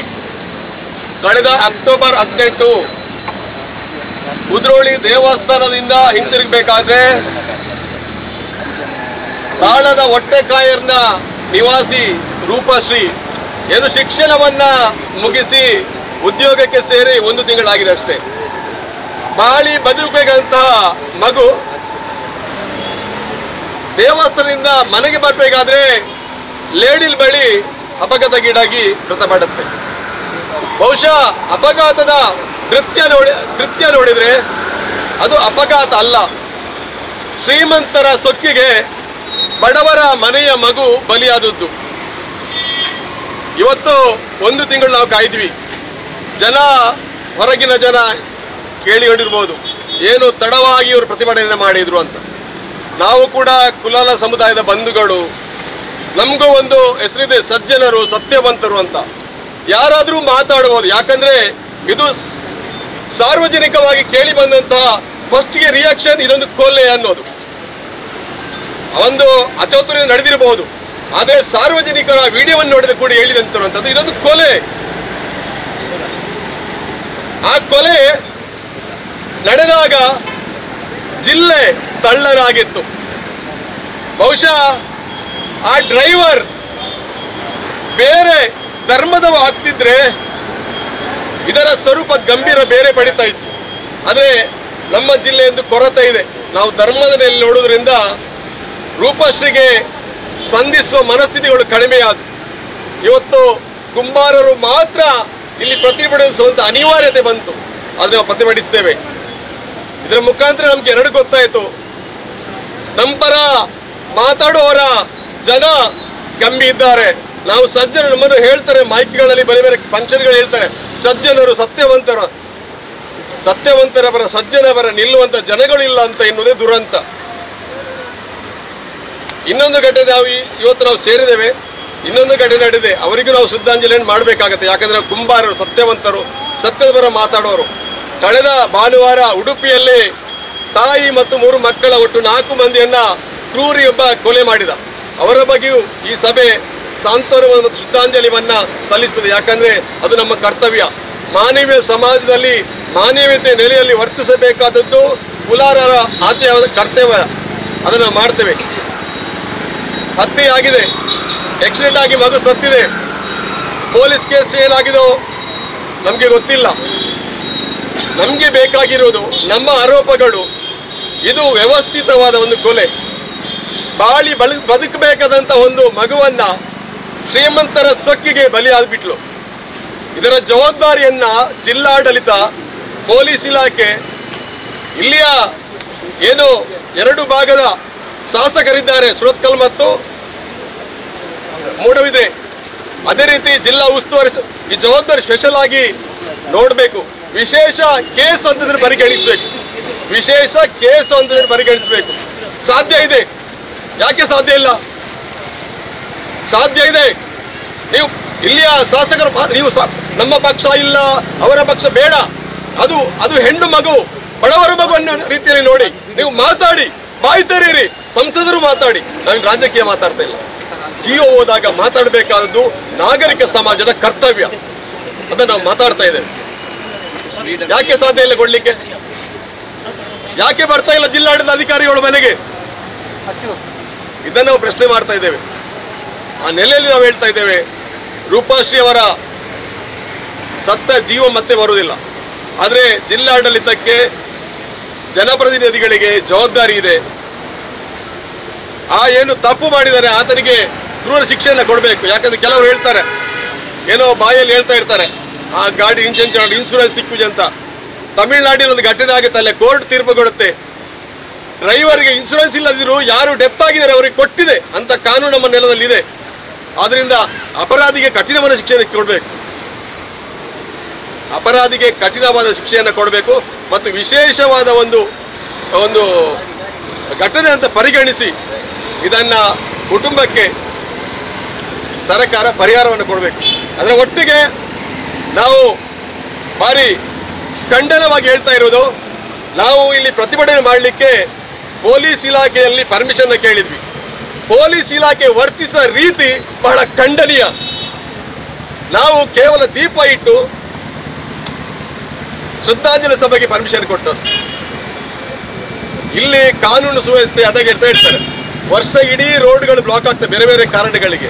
S4: ಕಳೆದ ಅಕ್ಟೋಬರ್ ಹದಿನೆಂಟು ಉದ್ರೋಳಿ ದೇವಸ್ಥಾನದಿಂದ ಹಿಂತಿರುಗಬೇಕಾದ್ರೆ ತಾಳದ ಹೊಟ್ಟೆಕಾಯರ್ನ ನಿವಾಸಿ ರೂಪಶ್ರೀ ಏನು ಶಿಕ್ಷಣವನ್ನ ಮುಗಿಸಿ ಉದ್ಯೋಗಕ್ಕೆ ಸೇರಿ ಒಂದು ತಿಂಗಳಾಗಿದೆ ಅಷ್ಟೇ ಬಾಳಿ ಬದುಕಬೇಕಂತಹ ಮಗು ದೇವಸ್ಥಾನದಿಂದ ಮನೆಗೆ ಬರಬೇಕಾದ್ರೆ ಲೇಡಿಲ್ ಬಳಿ ಅಪಘಾತಗೀಡಾಗಿ ಮೃತಪಡುತ್ತೆ ಬಹುಶಃ ಅಪಘಾತದ ಕೃತ್ಯ ನೋಡಿ ಕೃತ್ಯ ನೋಡಿದ್ರೆ ಅದು ಅಪಘಾತ ಅಲ್ಲ ಶ್ರೀಮಂತರ ಸೊಕ್ಕಿಗೆ ಬಡವರ ಮನೆಯ ಮಗು ಬಲಿಯಾದದ್ದು ಇವತ್ತು ಒಂದು ತಿಂಗಳು ನಾವು ಕಾಯ್ದ್ವಿ ಜನ ಹೊರಗಿನ ಜನ ಕೇಳಿಕೊಂಡಿರ್ಬೋದು ಏನು ತಡವಾಗಿ ಇವರು ಪ್ರತಿಭಟನೆ ಮಾಡಿದ್ರು ಅಂತ ನಾವು ಕೂಡ ಕುಲಾಲ ಸಮುದಾಯದ ಬಂಧುಗಳು ನಮಗೂ ಒಂದು ಹೆಸರಿದೆ ಸಜ್ಜನರು ಸತ್ಯವಂತರು ಅಂತ ಯಾರಾದರೂ ಮಾತಾಡಬಹುದು ಯಾಕಂದ್ರೆ ಇದು ಸ್- ಸಾರ್ವಜನಿಕವಾಗಿ ಕೇಳಿ ಬಂದಂತಹ ಫಸ್ಟ್ಗೆ ರಿಯಾಕ್ಷನ್ ಇದೊಂದು ಕೊಲೆ ಅನ್ನೋದು ಒಂದು ಅಚಾತುರ್ಯ ನಡೆದಿರಬಹುದು ಆದರೆ ಸಾರ್ವಜನಿಕರ ವಿಡಿಯೋವನ್ನು ನೋಡಿದ ಕೂಡ ಹೇಳಿದಂತಿರುವಂಥದ್ದು ಇದೊಂದು ಕೊಲೆ ಆ ಕೊಲೆ ನಡೆದಾಗ ಜಿಲ್ಲೆ ತಳ್ಳಲಾಗಿತ್ತು ಬಹುಶಃ ಆ ಡ್ರೈವರ್ ಬೇರೆ ಧರ್ಮದವ ಆಗ್ತಿದ್ರೆ ಇದರ ಸ್ವರೂಪ ಗಂಭೀರ ಬೇರೆ ಪಡಿತಾ ಇತ್ತು ಆದರೆ ನಮ್ಮ ಜಿಲ್ಲೆಯೊಂದು ಕೊರತೆ ಇದೆ ನಾವು ಧರ್ಮದ ಮೇಲೆ ನೋಡೋದ್ರಿಂದ ರೂಪಶ್ರೀಗೆ ಸ್ಪಂದಿಸುವ ಮನಸ್ಥಿತಿಗಳು ಕಡಿಮೆಯಾದ ಇವತ್ತು ಕುಂಬಾರರು ಮಾತ್ರ ಇಲ್ಲಿ ಪ್ರತಿಭಟಿಸುವಂತ ಅನಿವಾರ್ಯತೆ ಬಂತು ಅದು ನಾವು ಪ್ರತಿಭಟಿಸ್ತೇವೆ ಇದರ ಮುಖಾಂತರ ನಮ್ಗೆ ಎರಡು ಗೊತ್ತಾಯಿತು ನಮ್ಮ ಪರ ಮಾತಾಡುವವರ ಜನ ಕಮ್ಮಿ ಇದ್ದಾರೆ ನಾವು ಸಜ್ಜನ ನಮ್ಮನ್ನು ಹೇಳ್ತಾರೆ ಮೈಕ್ಗಳಲ್ಲಿ ಬೇರೆ ಬೇರೆ ಫಂಕ್ಷನ್ಗಳು ಹೇಳ್ತಾರೆ ಸಜ್ಜನರು ಸತ್ಯವಂತರು ಸತ್ಯವಂತರ ಪರ ಸಜ್ಜನ ಪರ ನಿಲ್ಲುವಂತ ಜನಗಳಿಲ್ಲ ಅಂತ ಎನ್ನುವುದೇ ದುರಂತ ಇನ್ನೊಂದು ಘಟನೆ ನಾವು ಈ- ಇವತ್ತು ನಾವು ಸೇರಿದ್ದೇವೆ ಇನ್ನೊಂದು ಘಟನೆ ನಡೆದಿದೆ ಅವರಿಗೂ ನಾವು ಶ್ರದ್ಧಾಂಜಲಿಯನ್ನು ಮಾಡಬೇಕಾಗತ್ತೆ ಯಾಕಂದ್ರೆ ಕುಂಬಾರರು ಸತ್ಯವಂತರು ಸತ್ಯದ ಪರ ಮಾತಾಡೋರು ಕಳೆದ ಭಾನುವಾರ ಉಡುಪಿಯಲ್ಲಿ ತಾಯಿ ಮತ್ತು ಮೂರು ಮಕ್ಕಳ ಒಟ್ಟು ನಾಲ್ಕು ಮಂದಿಯನ್ನ ಕ್ರೂರಿಯೊಬ್ಬ ಕೊಲೆ ಮಾಡಿದ ಅವರ ಬಗ್ಗೆಯೂ ಈ ಸಭೆ ಸಾಂತ್ವನ ಮತ್ತು ಶ್ರದ್ಧಾಂಜಲಿವನ್ನ ಸಲ್ಲಿಸ್ತದೆ ಯಾಕಂದ್ರೆ ಅದು ನಮ್ಮ ಕರ್ತವ್ಯ ಮಾನವೀಯ ಸಮಾಜದಲ್ಲಿ ಮಾನವೀಯತೆ ನೆಲೆಯಲ್ಲಿ ವರ್ತಿಸಬೇಕಾದದ್ದು ಕುಲಾರರ ಆದ್ಯವಾದ ಕರ್ತವ್ಯ ಅದನ್ನು ಮಾಡ್ತೇವೆ ಹತ್ಯೆಯಾಗಿದೆ ಆಕ್ಸಿಡೆಂಟ್ ಆಗಿ ಮಗು ಸತ್ತಿದೆ ಪೊಲೀಸ್ ಕೇಸ್ ಏನಾಗಿದೋ ನಮಗೆ ಗೊತ್ತಿಲ್ಲ ನಮಗೆ ಬೇಕಾಗಿರುವುದು ನಮ್ಮ ಆರೋಪಗಳು ಇದು ವ್ಯವಸ್ಥಿತವಾದ ಒಂದು ಕೊಲೆ ಬಾಳಿ ಬಳ ಬದುಕಬೇಕಾದಂಥ ಒಂದು ಮಗುವನ್ನ ಶ್ರೀಮಂತರ ಸೊಕ್ಕಿಗೆ ಬಲಿಯಾಗ್ಬಿಟ್ಲು ಇದರ ಜವಾಬ್ದಾರಿಯನ್ನ ಜಿಲ್ಲಾಡಳಿತ ಪೊಲೀಸ್ ಇಲಾಖೆ ಇಲ್ಲಿಯ ಏನು ಎರಡು ಭಾಗದ ಶಾಸಕರಿದ್ದಾರೆ ಸುರತ್ಕಲ್ ಮತ್ತು ಮೂಡವಿದೆ ಅದೇ ರೀತಿ ಜಿಲ್ಲಾ ಉಸ್ತುವಾರಿ ಸ- ಈ ಜವಾಬ್ದಾರಿ ಸ್ಪೆಷಲ್ ಆಗಿ ನೋಡಬೇಕು ವಿಶೇಷ ಕೇಸ್ ಅಂತಂದ್ರೆ ಪರಿಗಣಿಸಬೇಕು ವಿಶೇಷ ಕೇಸ್ ಅಂತಂದ್ರೆ ಪರಿಗಣಿಸಬೇಕು ಸಾಧ್ಯ ಇದೆ ಯಾಕೆ ಸಾಧ್ಯ ಇಲ್ಲ ಸಾಧ್ಯ ಇದೆ ನೀವು ಇಲ್ಲಿಯ ಶಾಸಕರು ಮಾ- ನೀವು ಸಾ- ನಮ್ಮ ಪಕ್ಷ ಇಲ್ಲ ಅವರ ಪಕ್ಷ ಬೇಡ ಅದು ಅದು ಹೆಣ್ಣು ಮಗು ಬಡವರ ಮಗು ಅನ್ನೋ ರೀತಿಯಲ್ಲಿ ನೋಡಿ ನೀವು ಮಾತಾಡಿ ಬಾಯಿ ತೆರೀರಿ ಸಂಸದರು ಮಾತಾಡಿ ನಾನು ರಾಜಕೀಯ ಮಾತಾಡ್ತಾ ಇಲ್ಲ ಜಿಯೋ ಹೋದಾಗ ಮಾತಾಡಬೇಕಾದದ್ದು ನಾಗರಿಕ ಸಮಾಜದ ಕರ್ತವ್ಯ ಅದನ್ನು ನಾವು ಮಾತಾಡ್ತಾ ಇದ್ದೇವೆ ಯಾಕೆ ಸಾಧ್ಯ ಇಲ್ಲ ಕೊಡ್ಲಿಕ್ಕೆ ಯಾಕೆ ಬರ್ತಾ ಇಲ್ಲ ಜಿಲ್ಲಾಡಳಿತ ಅಧಿಕಾರಿಗಳ ಮನೆಗೆ ಇದನ್ನು ನಾವು ಪ್ರಶ್ನೆ ಮಾಡ್ತಾ ಇದ್ದೇವೆ ಆ ನೆಲೆಯಲ್ಲಿ ನಾವು ಹೇಳ್ತಾ ಇದ್ದೇವೆ ರೂಪಾಶ್ರೀ ಅವರ ಸತ್ತ ಜೀವ ಮತ್ತೆ ಬರುವುದಿಲ್ಲ ಆದರೆ ಜಿಲ್ಲಾಡಳಿತಕ್ಕೆ ಜನಪ್ರತಿನಿಧಿಗಳಿಗೆ ಜವಾಬ್ದಾರಿ ಇದೆ ಆ ಏನು ತಪ್ಪು ಮಾಡಿದ್ದಾರೆ ಆತನಿಗೆ ಕ್ರೂರ ಶಿಕ್ಷೆಯನ್ನು ಕೊಡಬೇಕು ಯಾಕಂದ್ರೆ ಕೆಲವರು ಹೇಳ್ತಾರೆ ಏನೋ ಬಾಯಲ್ಲಿ ಹೇಳ್ತಾ ಇರ್ತಾರೆ ಆ ಗಾಡಿ ಇನ್ಶೂರೆನ್ಸ್ ಇನ್ಶೂರೆನ್ಸ್ ಸಿಕ್ಕುಜ್ ಅಂತ ತಮಿಳುನಾಡಿನ ಒಂದು ಘಟನೆ ಆಗುತ್ತಲ್ಲ ಕೋರ್ಟ್ ತೀರ್ಪು ಕೊಡುತ್ತೆ ಡ್ರೈವರ್ಗೆ ಇನ್ಶೂರೆನ್ಸ್ ಇಲ್ಲದಿದ್ರು ಯಾರು ಡೆತ್ ಆಗಿದ್ದಾರೆ ಅವರಿಗೆ ಕೊಟ್ಟಿದೆ ಅಂತ ಕಾನೂನು ನಮ್ಮ ನೆಲದಲ್ಲಿ ಇದೆ ಆದ್ರಿಂದ ಅಪರಾಧಿಗೆ ಕಠಿಣವಾದ ಶಿಕ್ಷೆಯನ್ನು ಕೊಡಬೇಕು ಅಪರಾಧಿಗೆ ಕಠಿಣವಾದ ಶಿಕ್ಷೆಯನ್ನು ಕೊಡಬೇಕು ಮತ್ತು ವಿಶೇಷವಾದ ಒಂದು ಒಂದು ಘಟನೆ ಅಂತ ಪರಿಗಣಿಸಿ ಇದನ್ನ ಕುಟುಂಬಕ್ಕೆ ಸರ್ಕಾರ ಪರಿಹಾರವನ್ನು ಕೊಡಬೇಕು ಅದರ ಒಟ್ಟಿಗೆ ನಾವು ಭಾರಿ ಖಂಡನವಾಗಿ ಹೇಳ್ತಾ ಇರೋದು ನಾವು ಇಲ್ಲಿ ಪ್ರತಿಭಟನೆ ಮಾಡಲಿಕ್ಕೆ ಪೊಲೀಸ್ ಇಲಾಖೆಯಲ್ಲಿ ಪರ್ಮಿಷನ್ ಕೇಳಿದ್ವಿ ಪೊಲೀಸ್ ಇಲಾಖೆ ವರ್ತಿಸಿದ ರೀತಿ ಬಹಳ ಖಂಡನೀಯ ನಾವು ಕೇವಲ ದೀಪ ಇಟ್ಟು ಶ್ರದ್ಧಾಂಜಲಿ ಸಭೆಗೆ ಪರ್ಮಿಷನ್ ಕೊಟ್ಟು ಇಲ್ಲಿ ಕಾನೂನು ಸುವ್ಯವಸ್ಥೆ ಅದಾಗಿ ಹೇಳ್ತಾ ಇರ್ತಾರೆ ವರ್ಷ ಇಡೀ ರೋಡ್ಗಳು ಬ್ಲಾಕ್ ಆಗ್ತವೆ ಬೇರೆ ಬೇರೆ ಕಾರಣಗಳಿಗೆ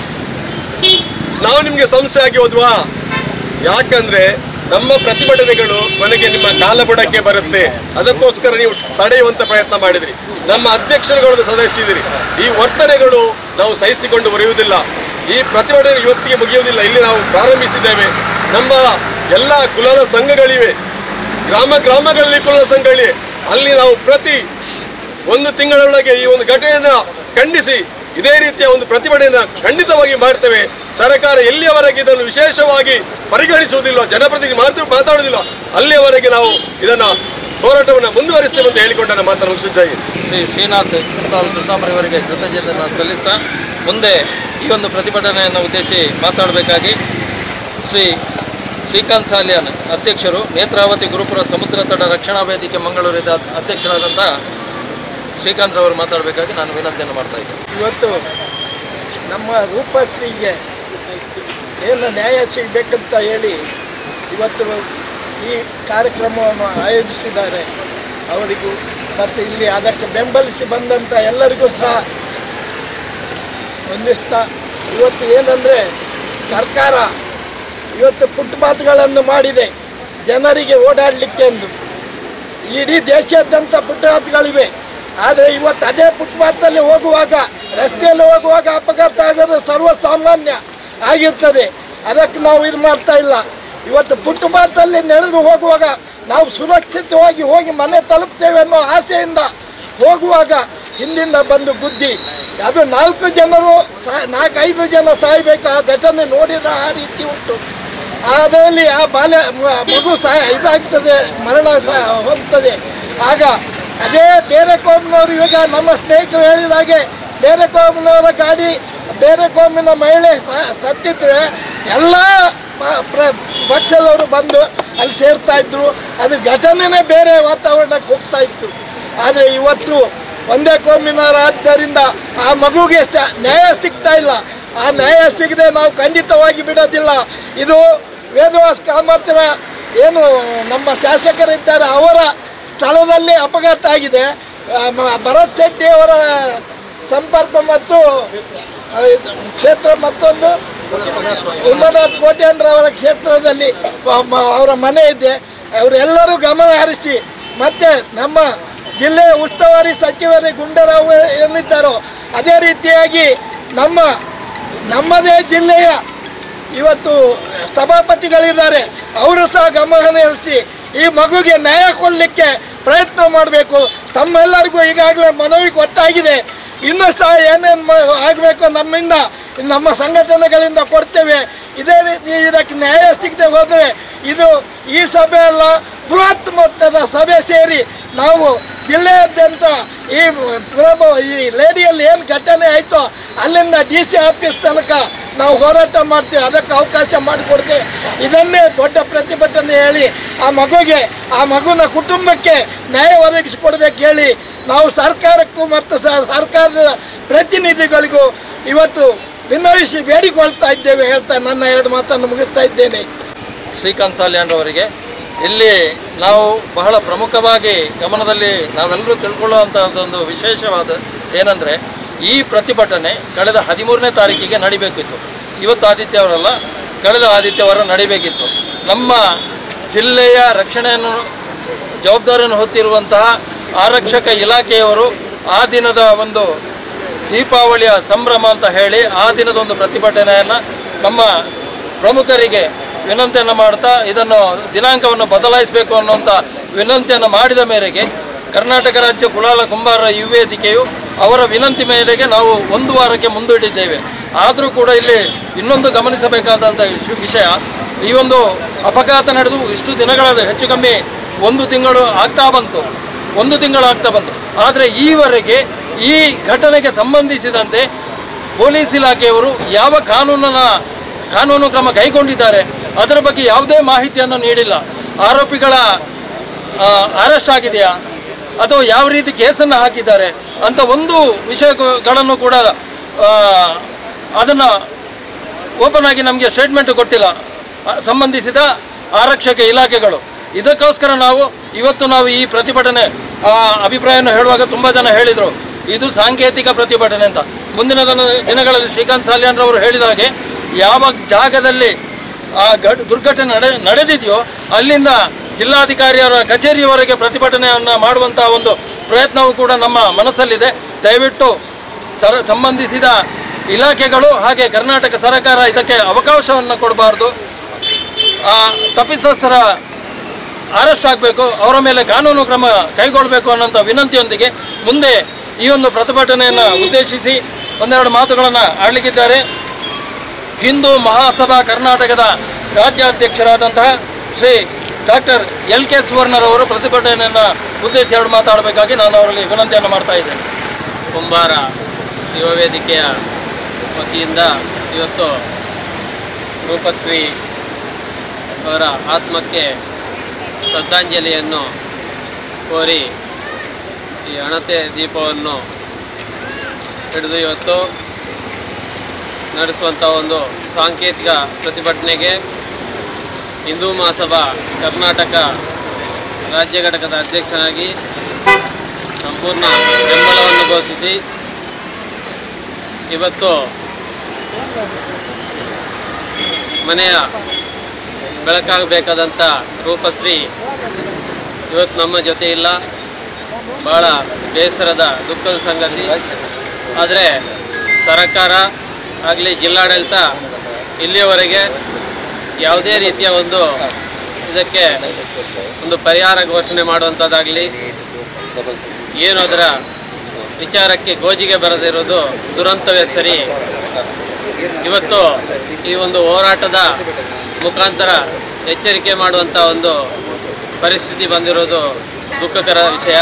S4: ನಾವು ನಿಮ್ಗೆ ಸಮಸ್ಯೆ ಆಗಿ ಹೋದ್ವಾ ಯಾಕಂದ್ರೆ ನಮ್ಮ ಪ್ರತಿಭಟನೆಗಳು ಕೊನೆಗೆ ನಿಮ್ಮ ಕಾಲಬುಡಕ್ಕೆ ಬರುತ್ತೆ ಅದಕ್ಕೋಸ್ಕರ ನೀವು ತಡೆಯುವಂತ ಪ್ರಯತ್ನ ಮಾಡಿದ್ರಿ ನಮ್ಮ ಅಧ್ಯಕ್ಷರುಗಳು ಸದಸ್ಯರಿದ್ದೀರಿ ಈ ವರ್ತನೆಗಳು ನಾವು ಸಹಿಸಿಕೊಂಡು ಬರೆಯುವುದಿಲ್ಲ ಈ ಪ್ರತಿಭಟನೆ ಇವತ್ತಿಗೆ ಮುಗಿಯುವುದಿಲ್ಲ ಇಲ್ಲಿ ನಾವು ಪ್ರಾರಂಭಿಸಿದ್ದೇವೆ ನಮ್ಮ ಎಲ್ಲ ಕುಲದ ಸಂಘಗಳಿವೆ ಗ್ರಾಮ ಗ್ರಾಮಗಳಲ್ಲಿ ಕುಲದ ಸಂಘಗಳಿವೆ ಅಲ್ಲಿ ನಾವು ಪ್ರತಿ ಒಂದು ತಿಂಗಳೊಳಗೆ ಈ ಒಂದು ಘಟನೆಯನ್ನ ಖಂಡಿಸಿ ಇದೇ ರೀತಿಯ ಒಂದು ಪ್ರತಿಭಟನೆಯನ್ನ ಖಂಡಿತವಾಗಿ ಮಾಡ್ತೇವೆ ಸರ್ಕಾರ ಎಲ್ಲಿಯವರೆಗೆ ಇದನ್ನು ವಿಶೇಷವಾಗಿ ಪರಿಗಣಿಸುವುದಿಲ್ಲ ಜನಪ್ರತಿನಿಧಿ ಮಾತ್ರ ಮಾತಾಡುವುದಿಲ್ಲ ಅಲ್ಲಿಯವರೆಗೆ ನಾವು ಇದನ್ನ ಹೋರಾಟವನ್ನು ಮುಂದುವರಿಸ್ತೇವೆ ಅಂತ ಹೇಳಿಕೊಂಡು ನನ್ನ ಮಾತನ್ನು ಮುಗಿಸಿದ್ದಾಗಿ
S1: ಶ್ರೀ ಶ್ರೀನಾಥ್ ಕುಂತಾಲ್ ಕೃಷ್ಣಾಪುರ ಇವರಿಗೆ ಕೃತಜ್ಞತೆಯನ್ನು ಸಲ್ಲಿಸ್ತಾ ಮುಂದೆ ಈ ಒಂದು ಪ್ರತಿಭಟನೆಯನ್ನು ಉದ್ದೇಶಿಸಿ ಮಾತಾಡಬೇಕಾಗಿ ಶ್ರೀ ಶ್ರೀಕಾಂತ್ ಸಾಲಿಯಾನ್ ಅಧ್ಯಕ್ಷರು ನೇತ್ರಾವತಿ ಗುರುಪುರ ಸಮುದ್ರ ತಟ ರಕ್ಷಣಾ ವೇದಿಕೆ ಮಂಗಳೂರಿನ ಅಧ್ಯಕ್ಷರಾದಂಥ ಶ್ರೀಕಾಂತ್ ರವರು ಮಾತಾಡಬೇಕಾಗಿ ನಾನು ವಿನಂತಿಯನ್ನು ಮಾಡ್ತಾ ಇದ್ದೇನೆ
S5: ಇವತ್ತು ನಮ್ಮ ರೂಪಶ್ರೀಗೆ ಏನು ನ್ಯಾಯ ಸಿಗಬೇಕಂತ ಹೇಳಿ ಇವತ್ತು ಈ ಕಾರ್ಯಕ್ರಮವನ್ನು ಆಯೋಜಿಸಿದ್ದಾರೆ ಅವರಿಗೂ ಮತ್ತು ಇಲ್ಲಿ ಅದಕ್ಕೆ ಬೆಂಬಲಿಸಿ ಬಂದಂಥ ಎಲ್ಲರಿಗೂ ಸಹ ಹೊಂದಿಸ್ತಾ ಇವತ್ತು ಏನಂದರೆ ಸರ್ಕಾರ ಇವತ್ತು ಫುಟ್ಪಾತ್ಗಳನ್ನು ಮಾಡಿದೆ ಜನರಿಗೆ ಓಡಾಡಲಿಕ್ಕೆಂದು ಇಡೀ ದೇಶಾದ್ಯಂತ ಫುಟ್ಪಾತ್ಗಳಿವೆ ಆದರೆ ಇವತ್ತು ಅದೇ ಫುಟ್ಪಾತಲ್ಲಿ ಹೋಗುವಾಗ ರಸ್ತೆಯಲ್ಲಿ ಹೋಗುವಾಗ ಅಪಘಾತ ಆಗೋದು ಸರ್ವಸಾಮಾನ್ಯ ಆಗಿರ್ತದೆ ಅದಕ್ಕೆ ನಾವು ಇದು ಮಾಡ್ತಾ ಇಲ್ಲ ಇವತ್ತು ಫುಟ್ಪಾತಲ್ಲಿ ನಡೆದು ಹೋಗುವಾಗ ನಾವು ಸುರಕ್ಷಿತವಾಗಿ ಹೋಗಿ ಮನೆ ತಲುಪ್ತೇವೆ ಅನ್ನೋ ಆಸೆಯಿಂದ ಹೋಗುವಾಗ ಹಿಂದಿಂದ ಬಂದು ಗುದ್ದಿ ಅದು ನಾಲ್ಕು ಜನರು ಸಾ ನಾಲ್ಕೈದು ಜನ ಸಾಯಬೇಕು ಆ ಘಟನೆ ನೋಡಿದ್ರೆ ಆ ರೀತಿ ಉಂಟು ಅದರಲ್ಲಿ ಆ ಬಾಲ್ಯ ಮ- ಮಗು ಸಹ ಇದಾಗ್ತದೆ ಮರಣ ಸಹ ಹೋಗ್ತದೆ ಆಗ ಅದೇ ಬೇರೆ ಕೋಮಿನವರು ಇವಾಗ ನಮ್ಮ ಸ್ನೇಹಿತರು ಹೇಳಿದಾಗೆ ಬೇರೆ ಕೋಮಿನವರ ಗಾಡಿ ಬೇರೆ ಕೋಮಿನ ಮಹಿಳೆ ಸ- ಸತ್ತಿದ್ರೆ ಎಲ್ಲ ಪ- ಪ್ರ- ಪಕ್ಷದವರು ಬಂದು ಅಲ್ಲಿ ಸೇರ್ತಾ ಇದ್ರು ಅದು ಘಟನೆನೇ ಬೇರೆ ವಾತಾವರಣಕ್ಕೆ ಹೋಗ್ತಾ ಇತ್ತು ಆದರೆ ಇವತ್ತು ಒಂದೇ ಕೋಮಿನವರಾದ್ದರಿಂದ ಆ ಮಗುಗೆ ಸ- ನ್ಯಾಯ ಸಿಗ್ತಾ ಇಲ್ಲ ಆ ನ್ಯಾಯ ಸಿಗದೆ ನಾವು ಖಂಡಿತವಾಗಿ ಬಿಡೋದಿಲ್ಲ ಇದು ವೇದವಾಸ್ ಕಾಮತ್ರ ಏನು ನಮ್ಮ ಶಾಸಕರಿದ್ದಾರೆ ಅವರ ಸ್ಥಳದಲ್ಲಿ ಅಪಘಾತ ಆಗಿದೆ ಆ, ಮ- ಭರತ್ ಶೆಟ್ಟಿ ಅವರ ಸಂಪರ್ಕ ಮತ್ತು ಆ, ಇದು ಕ್ಷೇತ್ರ ಮತ್ತೊಂದು ಉಮ್ಮನಾಥ್ ಕೋಟ್ಯಾಂಡ್ರ ಅವರ ಕ್ಷೇತ್ರದಲ್ಲಿ ಮ- ಮ- ಅವರ ಮನೆ ಇದೆ ಅವರೆಲ್ಲರೂ ಗಮನ ಹರಿಸಿ ಮತ್ತೆ ನಮ್ಮ ಜಿಲ್ಲೆಯ ಉಸ್ತುವಾರಿ ಸಚಿವರು ಗುಂಡರಾವ್ ಏನಿದ್ದಾರೋ ಅದೇ ರೀತಿಯಾಗಿ ನಮ್ಮ ನಮ್ಮದೇ ಜಿಲ್ಲೆಯ ಇವತ್ತು ಸಭಾಪತಿಗಳಿದ್ದಾರೆ ಅವರು ಸಹ ಗಮನ ಹರಿಸಿ ಈ ಮಗುಗೆ ನ್ಯಾಯ ಕೊಡಲಿಕ್ಕೆ ಪ್ರಯತ್ನ ಮಾಡಬೇಕು ತಮ್ಮೆಲ್ಲರಿಗೂ ಈಗಾಗಲೇ ಮನವಿ ಕೊಟ್ಟಾಗಿದೆ ಇನ್ನೂ ಸಹ ಏನೇನು ಆಗಬೇಕು ನಮ್ಮಿಂದ ನಮ್ಮ ಸಂಘಟನೆಗಳಿಂದ ಕೊಡ್ತೇವೆ ಇದೇ ರೀತಿ ಇದಕ್ಕೆ ನ್ಯಾಯ ಸಿಗದೆ ಹೋದರೆ ಇದು ಈ ಸಭೆ ಅಲ್ಲ ಬೃಹತ್ ಮೊತ್ತದ ಸಭೆ ಸೇರಿ ನಾವು ಜಿಲ್ಲೆಯಾದ್ಯಂತ ಈ ಪ್ರಭು ಈ ಲೇಡಿಯಲ್ಲಿ ಏನು ಘಟನೆ ಆಯಿತೋ ಅಲ್ಲಿಂದ ಡಿ ಸಿ ಆಫೀಸ್ ತನಕ ನಾವು ಹೋರಾಟ ಮಾಡ್ತೀವಿ ಅದಕ್ಕೆ ಅವಕಾಶ ಮಾಡಿಕೊಡ್ತೀವಿ ಇದನ್ನೇ ದೊಡ್ಡ ಪ್ರತಿಭಟನೆ ಹೇಳಿ ಆ ಮಗುಗೆ ಆ ಮಗುನ ಕುಟುಂಬಕ್ಕೆ ನ್ಯಾಯ ಒದಗಿಸಿಕೊಡ್ಬೇಕು ಹೇಳಿ ನಾವು ಸರ್ಕಾರಕ್ಕೂ ಮತ್ತು ಸ- ಸರ್ಕಾರದ ಪ್ರತಿನಿಧಿಗಳಿಗೂ ಇವತ್ತು ವಿನ್ನವಿಸಿ ಬೇಡಿಕೊಳ್ತಾ ಇದ್ದೇವೆ ಹೇಳ್ತಾ ನನ್ನ ಎರಡು ಮಾತನ್ನು ಮುಗಿಸ್ತಾ ಇದ್ದೇನೆ
S1: ಶ್ರೀಕಾಂತ್ ಸಾಲ್ಯಾನ್ ಅವರಿಗೆ ಇಲ್ಲಿ ನಾವು ಬಹಳ ಪ್ರಮುಖವಾಗಿ ಗಮನದಲ್ಲಿ ನಾವೆಲ್ಲರೂ ತಿಳ್ಕೊಳ್ಳುವಂಥದ್ದೊಂದು ವಿಶೇಷವಾದ ಏನಂದರೆ ಈ ಪ್ರತಿಭಟನೆ ಕಳೆದ ಹದಿಮೂರನೇ ತಾರೀಕಿಗೆ ನಡಿಬೇಕಿತ್ತು ಇವತ್ತು ಆದಿತ್ಯವಾರಲ್ಲ ಕಳೆದ ಆದಿತ್ಯವಾರ ನಡಿಬೇಕಿತ್ತು ನಮ್ಮ ಜಿಲ್ಲೆಯ ರಕ್ಷಣೆಯನ್ನು ಜವಾಬ್ದಾರಿಯನ್ನು ಹೊತ್ತಿರುವಂತಹ ಆರಕ್ಷಕ ಇಲಾಖೆಯವರು ಆ ದಿನದ ಒಂದು ದೀಪಾವಳಿಯ ಸಂಭ್ರಮ ಅಂತ ಹೇಳಿ ಆ ದಿನದ ಒಂದು ಪ್ರತಿಭಟನೆಯನ್ನು ನಮ್ಮ ಪ್ರಮುಖರಿಗೆ ವಿನಂತಿಯನ್ನು ಮಾಡ್ತಾ ಇದನ್ನು ದಿನಾಂಕವನ್ನು ಬದಲಾಯಿಸಬೇಕು ಅನ್ನುವಂಥ ವಿನಂತಿಯನ್ನು ಮಾಡಿದ ಮೇರೆಗೆ ಕರ್ನಾಟಕ ರಾಜ್ಯ ಕುಲಾಲ ಕುಂಬಾರರ ಯುವ ವೇದಿಕೆಯು ಅವರ ವಿನಂತಿ ಮೇರೆಗೆ ನಾವು ಒಂದು ವಾರಕ್ಕೆ ಮುಂದೂಡಿದ್ದೇವೆ ಆದರೂ ಕೂಡ ಇಲ್ಲಿ ಇನ್ನೊಂದು ಗಮನಿಸಬೇಕಾದಂಥ ವಿಷ- ವಿಷಯ ಈ ಒಂದು ಅಪಘಾತ ನಡೆದು ಇಷ್ಟು ದಿನಗಳಾದ ಹೆಚ್ಚು ಕಮ್ಮಿ ಒಂದು ತಿಂಗಳು ಆಗ್ತಾ ಬಂತು ಒಂದು ತಿಂಗಳು ಆಗ್ತಾ ಬಂತು ಆದರೆ ಈವರೆಗೆ ಈ ಘಟನೆಗೆ ಸಂಬಂಧಿಸಿದಂತೆ ಪೊಲೀಸ್ ಇಲಾಖೆಯವರು ಯಾವ ಕಾನೂನನ್ನ ಕಾನೂನು ಕ್ರಮ ಕೈಗೊಂಡಿದ್ದಾರೆ ಅದರ ಬಗ್ಗೆ ಯಾವುದೇ ಮಾಹಿತಿಯನ್ನು ನೀಡಿಲ್ಲ ಆರೋಪಿಗಳ ಅರೆಸ್ಟ್ ಆಗಿದೆಯಾ ಅಥವಾ ಯಾವ ರೀತಿ ಕೇಸನ್ನು ಹಾಕಿದ್ದಾರೆ ಅಂತ ಒಂದು ವಿಷಯಗಳನ್ನು ಕೂಡ ಆ, ಅದನ್ನ ಓಪನ್ ಆಗಿ ನಮಗೆ ಸ್ಟೇಟ್ಮೆಂಟ್ ಕೊಟ್ಟಿಲ್ಲ ಆ, ಸಂಬಂಧಿಸಿದ ಆರಕ್ಷಕ ಇಲಾಖೆಗಳು ಇದಕ್ಕೋಸ್ಕರ ನಾವು ಇವತ್ತು ನಾವು ಈ ಪ್ರತಿಭಟನೆ ಆ, ಅಭಿಪ್ರಾಯವನ್ನು ಹೇಳುವಾಗ ತುಂಬ ಜನ ಹೇಳಿದರು ಇದು ಸಾಂಕೇತಿಕ ಪ್ರತಿಭಟನೆ ಅಂತ ಮುಂದಿನ ದಿನ- ದಿನಗಳಲ್ಲಿ ಶ್ರೀಕಾಂತ್ ಸಾಲ್ಯಾನ್ ಅವರು ಹೇಳಿದ ಹಾಗೆ ಯಾವ ಜಾಗದಲ್ಲಿ ಆ ಘಟ್ ದುರ್ಘಟನೆ ನಡೆ ನಡೆದಿದೆಯೋ ಅಲ್ಲಿಂದ ಜಿಲ್ಲಾಧಿಕಾರಿಯವರ ಕಚೇರಿಯವರೆಗೆ ಪ್ರತಿಭಟನೆಯನ್ನು ಮಾಡುವಂಥ ಒಂದು ಪ್ರಯತ್ನವೂ ಕೂಡ ನಮ್ಮ ಮನಸ್ಸಲ್ಲಿದೆ ದಯವಿಟ್ಟು ಸರ ಸಂಬಂಧಿಸಿದ ಇಲಾಖೆಗಳು ಹಾಗೆ ಕರ್ನಾಟಕ ಸರ್ಕಾರ ಇದಕ್ಕೆ ಅವಕಾಶವನ್ನು ಕೊಡಬಾರ್ದು ಆ ತಪ್ಪಿತಸ್ಥರ ಅರೆಸ್ಟ್ ಆಗಬೇಕು ಅವರ ಮೇಲೆ ಕಾನೂನು ಕ್ರಮ ಕೈಗೊಳ್ಳಬೇಕು ಅನ್ನೋಂಥ ವಿನಂತಿಯೊಂದಿಗೆ ಮುಂದೆ ಈ ಒಂದು ಪ್ರತಿಭಟನೆಯನ್ನು ಉದ್ದೇಶಿಸಿ ಒಂದೆರಡು ಮಾತುಗಳನ್ನು ಆಡಲಿಕ್ಕಿದ್ದಾರೆ ಹಿಂದೂ ಮಹಾಸಭಾ ಕರ್ನಾಟಕದ ರಾಜ್ಯಾಧ್ಯಕ್ಷರಾದಂತಹ ಶ್ರೀ ಡಾಕ್ಟರ್ ಎಲ್ ಕೆ ಸುವರ್ಣರವರು ಪ್ರತಿಭಟನೆಯನ್ನು ಉದ್ದೇಶಿಸಿ ಎರಡು ಮಾತಾಡಬೇಕಾಗಿ ನಾನು ಅವರಲ್ಲಿ ವಿನಂತಿಯನ್ನು ಮಾಡ್ತಾ ಇದ್ದೇನೆ
S6: ಕುಂಬಾರ ಯುವ ವೇದಿಕೆಯ ವತಿಯಿಂದ ಇವತ್ತು ರೂಪಶ್ರೀ ಅವರ ಆತ್ಮಕ್ಕೆ ಶ್ರದ್ಧಾಂಜಲಿಯನ್ನು ಕೋರಿ ಈ ಹಣತೆ ದೀಪವನ್ನು ಹಿಡಿದು ಇವತ್ತು ನಡೆಸುವಂಥ ಒಂದು ಸಾಂಕೇತಿಕ ಪ್ರತಿಭಟನೆಗೆ ಹಿಂದೂ ಮಹಾಸಭಾ ಕರ್ನಾಟಕ ರಾಜ್ಯ ಘಟಕದ ಅಧ್ಯಕ್ಷನಾಗಿ ಸಂಪೂರ್ಣ ಬೆಂಬಲವನ್ನು ಘೋಷಿಸಿ ಇವತ್ತು ಮನೆಯ ಬೆಳಕಾಗಬೇಕಾದಂಥ ರೂಪಶ್ರೀ ಇವತ್ತು ನಮ್ಮ ಜೊತೆ ಇಲ್ಲ ಬಹಳ ಬೇಸರದ ದುಃಖದ ಸಂಗತಿ ಆದರೆ ಸರ್ಕಾರ ಆಗಲಿ ಜಿಲ್ಲಾಡಳಿತ ಇಲ್ಲಿಯವರೆಗೆ ಯಾವುದೇ ರೀತಿಯ ಒಂದು ಇದಕ್ಕೆ ಒಂದು ಪರಿಹಾರ ಘೋಷಣೆ ಮಾಡುವಂಥದ್ದಾಗಲಿ ಏನು ಅದರ ವಿಚಾರಕ್ಕೆ ಗೋಜಿಗೆ ಬರದಿರೋದು ದುರಂತವೇ ಸರಿ ಇವತ್ತು ಈ ಒಂದು ಹೋರಾಟದ ಮುಖಾಂತರ ಎಚ್ಚರಿಕೆ ಮಾಡುವಂಥ ಒಂದು ಪರಿಸ್ಥಿತಿ ಬಂದಿರೋದು ದುಃಖಕರ ವಿಷಯ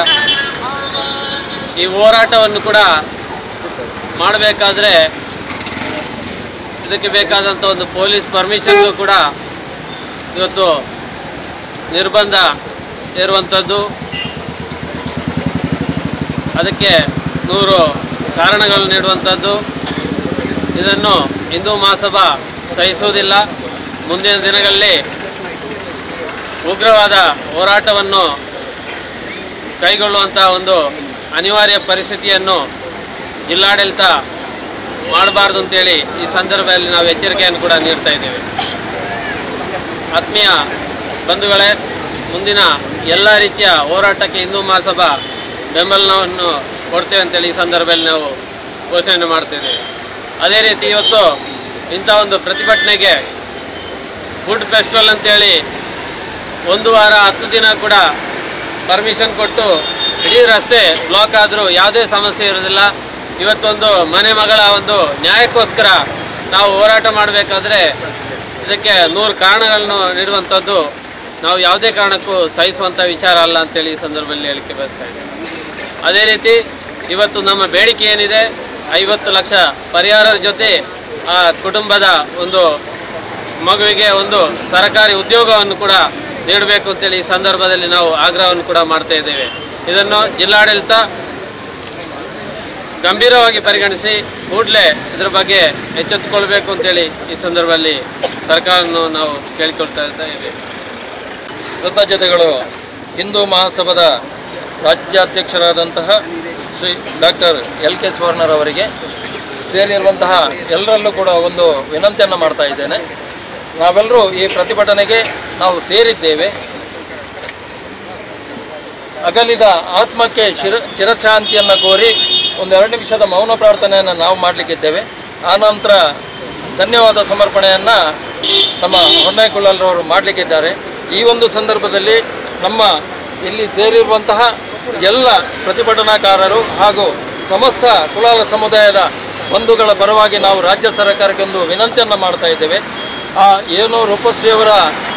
S6: ಈ ಹೋರಾಟವನ್ನು ಕೂಡ ಮಾಡಬೇಕಾದ್ರೆ ಇದಕ್ಕೆ ಬೇಕಾದಂಥ ಒಂದು ಪೊಲೀಸ್ ಪರ್ಮಿಷನ್ಗೂ ಕೂಡ ಇವತ್ತು ನಿರ್ಬಂಧ ಇರುವಂಥದ್ದು ಅದಕ್ಕೆ ನೂರು ಕಾರಣಗಳು ನೀಡುವಂಥದ್ದು ಇದನ್ನು ಹಿಂದೂ ಮಹಾಸಭಾ ಸಹಿಸುವುದಿಲ್ಲ ಮುಂದಿನ ದಿನಗಳಲ್ಲಿ ಉಗ್ರವಾದ ಹೋರಾಟವನ್ನು ಕೈಗೊಳ್ಳುವಂಥ ಒಂದು ಅನಿವಾರ್ಯ ಪರಿಸ್ಥಿತಿಯನ್ನು ಜಿಲ್ಲಾಡಳಿತ ಮಾಡಬಾರ್ದು ಅಂತೇಳಿ ಈ ಸಂದರ್ಭದಲ್ಲಿ ನಾವು ಎಚ್ಚರಿಕೆಯನ್ನು ಕೂಡ ನೀಡ್ತಾ ಇದ್ದೇವೆ ಆತ್ಮೀಯ ಬಂಧುಗಳೇ ಮುಂದಿನ ಎಲ್ಲ ರೀತಿಯ ಹೋರಾಟಕ್ಕೆ ಹಿಂದೂ ಮಹಾಸಭಾ ಬೆಂಬಲವನ್ನು ಕೊಡ್ತೇವೆ ಅಂತೇಳಿ ಈ ಸಂದರ್ಭದಲ್ಲಿ ನಾವು ಘೋಷಣೆ ಮಾಡ್ತಿದ್ದೇವೆ ಅದೇ ರೀತಿ ಇವತ್ತು ಇಂಥ ಒಂದು ಪ್ರತಿಭಟನೆಗೆ ಫುಡ್ ಫೆಸ್ಟಿವಲ್ ಅಂತೇಳಿ ಒಂದು ವಾರ ಹತ್ತು ದಿನ ಕೂಡ ಪರ್ಮಿಷನ್ ಕೊಟ್ಟು ಇಡೀ ರಸ್ತೆ ಬ್ಲಾಕ್ ಆದರೂ ಯಾವುದೇ ಸಮಸ್ಯೆ ಇರೋದಿಲ್ಲ ಇವತ್ತೊಂದು ಮನೆ ಮಗಳ ಒಂದು ನ್ಯಾಯಕ್ಕೋಸ್ಕರ ನಾವು ಹೋರಾಟ ಮಾಡಬೇಕಾದ್ರೆ ಇದಕ್ಕೆ ನೂರು ಕಾರಣಗಳನ್ನು ನೀಡುವಂಥದ್ದು ನಾವು ಯಾವುದೇ ಕಾರಣಕ್ಕೂ ಸಹಿಸುವಂಥ ವಿಚಾರ ಅಲ್ಲ ಅಂತೇಳಿ ಈ ಸಂದರ್ಭದಲ್ಲಿ ಹೇಳಿಕೆ ಬಯಸ್ತಾ ಇದ್ದೇನೆ ಅದೇ ರೀತಿ ಇವತ್ತು ನಮ್ಮ ಬೇಡಿಕೆ ಏನಿದೆ ಐವತ್ತು ಲಕ್ಷ ಪರಿಹಾರದ ಜೊತೆ ಆ ಕುಟುಂಬದ ಒಂದು ಮಗುವಿಗೆ ಒಂದು ಸರ್ಕಾರಿ ಉದ್ಯೋಗವನ್ನು ಕೂಡ ನೀಡಬೇಕು ಅಂತೇಳಿ ಈ ಸಂದರ್ಭದಲ್ಲಿ ನಾವು ಆಗ್ರಹವನ್ನು ಕೂಡ ಮಾಡ್ತಾ ಇದ್ದೇವೆ ಇದನ್ನು ಜಿಲ್ಲಾಡಳಿತ ಗಂಭೀರವಾಗಿ ಪರಿಗಣಿಸಿ ಕೂಡಲೇ ಇದರ ಬಗ್ಗೆ ಎಚ್ಚೆತ್ತುಕೊಳ್ಬೇಕು ಅಂತೇಳಿ ಈ ಸಂದರ್ಭದಲ್ಲಿ ಸರ್ಕಾರವನ್ನು ನಾವು ಕೇಳಿಕೊಳ್ತಾ ಇರ್ತಾ ಇದ್ದೇವೆ
S1: ಕೃತಜ್ಞತೆಗಳು ಹಿಂದೂ ಮಹಾಸಭಾದ ರಾಜ್ಯಾಧ್ಯಕ್ಷರಾದಂತಹ ಶ್ರೀ ಡಾಕ್ಟರ್ ಎಲ್ ಕೆ ಸ್ವರ್ಣರವರಿಗೆ ಸೇರಿರುವಂತಹ ಎಲ್ಲರಲ್ಲೂ ಕೂಡ ಒಂದು ವಿನಂತಿಯನ್ನು ಮಾಡ್ತಾ ಇದ್ದೇನೆ ನಾವೆಲ್ಲರೂ ಈ ಪ್ರತಿಭಟನೆಗೆ ನಾವು ಸೇರಿದ್ದೇವೆ ಅಗಲಿದ ಆತ್ಮಕ್ಕೆ ಶಿರ ಚಿರಶಾಂತಿಯನ್ನು ಕೋರಿ ಒಂದು ಎರಡು ನಿಮಿಷದ ಮೌನ ಪ್ರಾರ್ಥನೆಯನ್ನು ನಾವು ಮಾಡಲಿಕ್ಕಿದ್ದೇವೆ ಆನಂತರ ಧನ್ಯವಾದ ಸಮರ್ಪಣೆಯನ್ನು ನಮ್ಮ ಹೊನ್ನೇಕುಳ್ಳಲ್ರವರು ಮಾಡಲಿಕ್ಕಿದ್ದಾರೆ ಈ ಒಂದು ಸಂದರ್ಭದಲ್ಲಿ ನಮ್ಮ ಇಲ್ಲಿ ಸೇರಿರುವಂತಹ ಎಲ್ಲ ಪ್ರತಿಭಟನಾಕಾರರು ಹಾಗೂ ಸಮಸ್ತ ಕುಲಾಲ ಸಮುದಾಯದ ಬಂಧುಗಳ ಪರವಾಗಿ ನಾವು ರಾಜ್ಯ ಸರ್ಕಾರಕ್ಕೆ ಒಂದು ವಿನಂತಿಯನ್ನು ಮಾಡ್ತಾ ಇದ್ದೇವೆ ಆ ಏನು ರೂಪಶ್ರೀಯವರ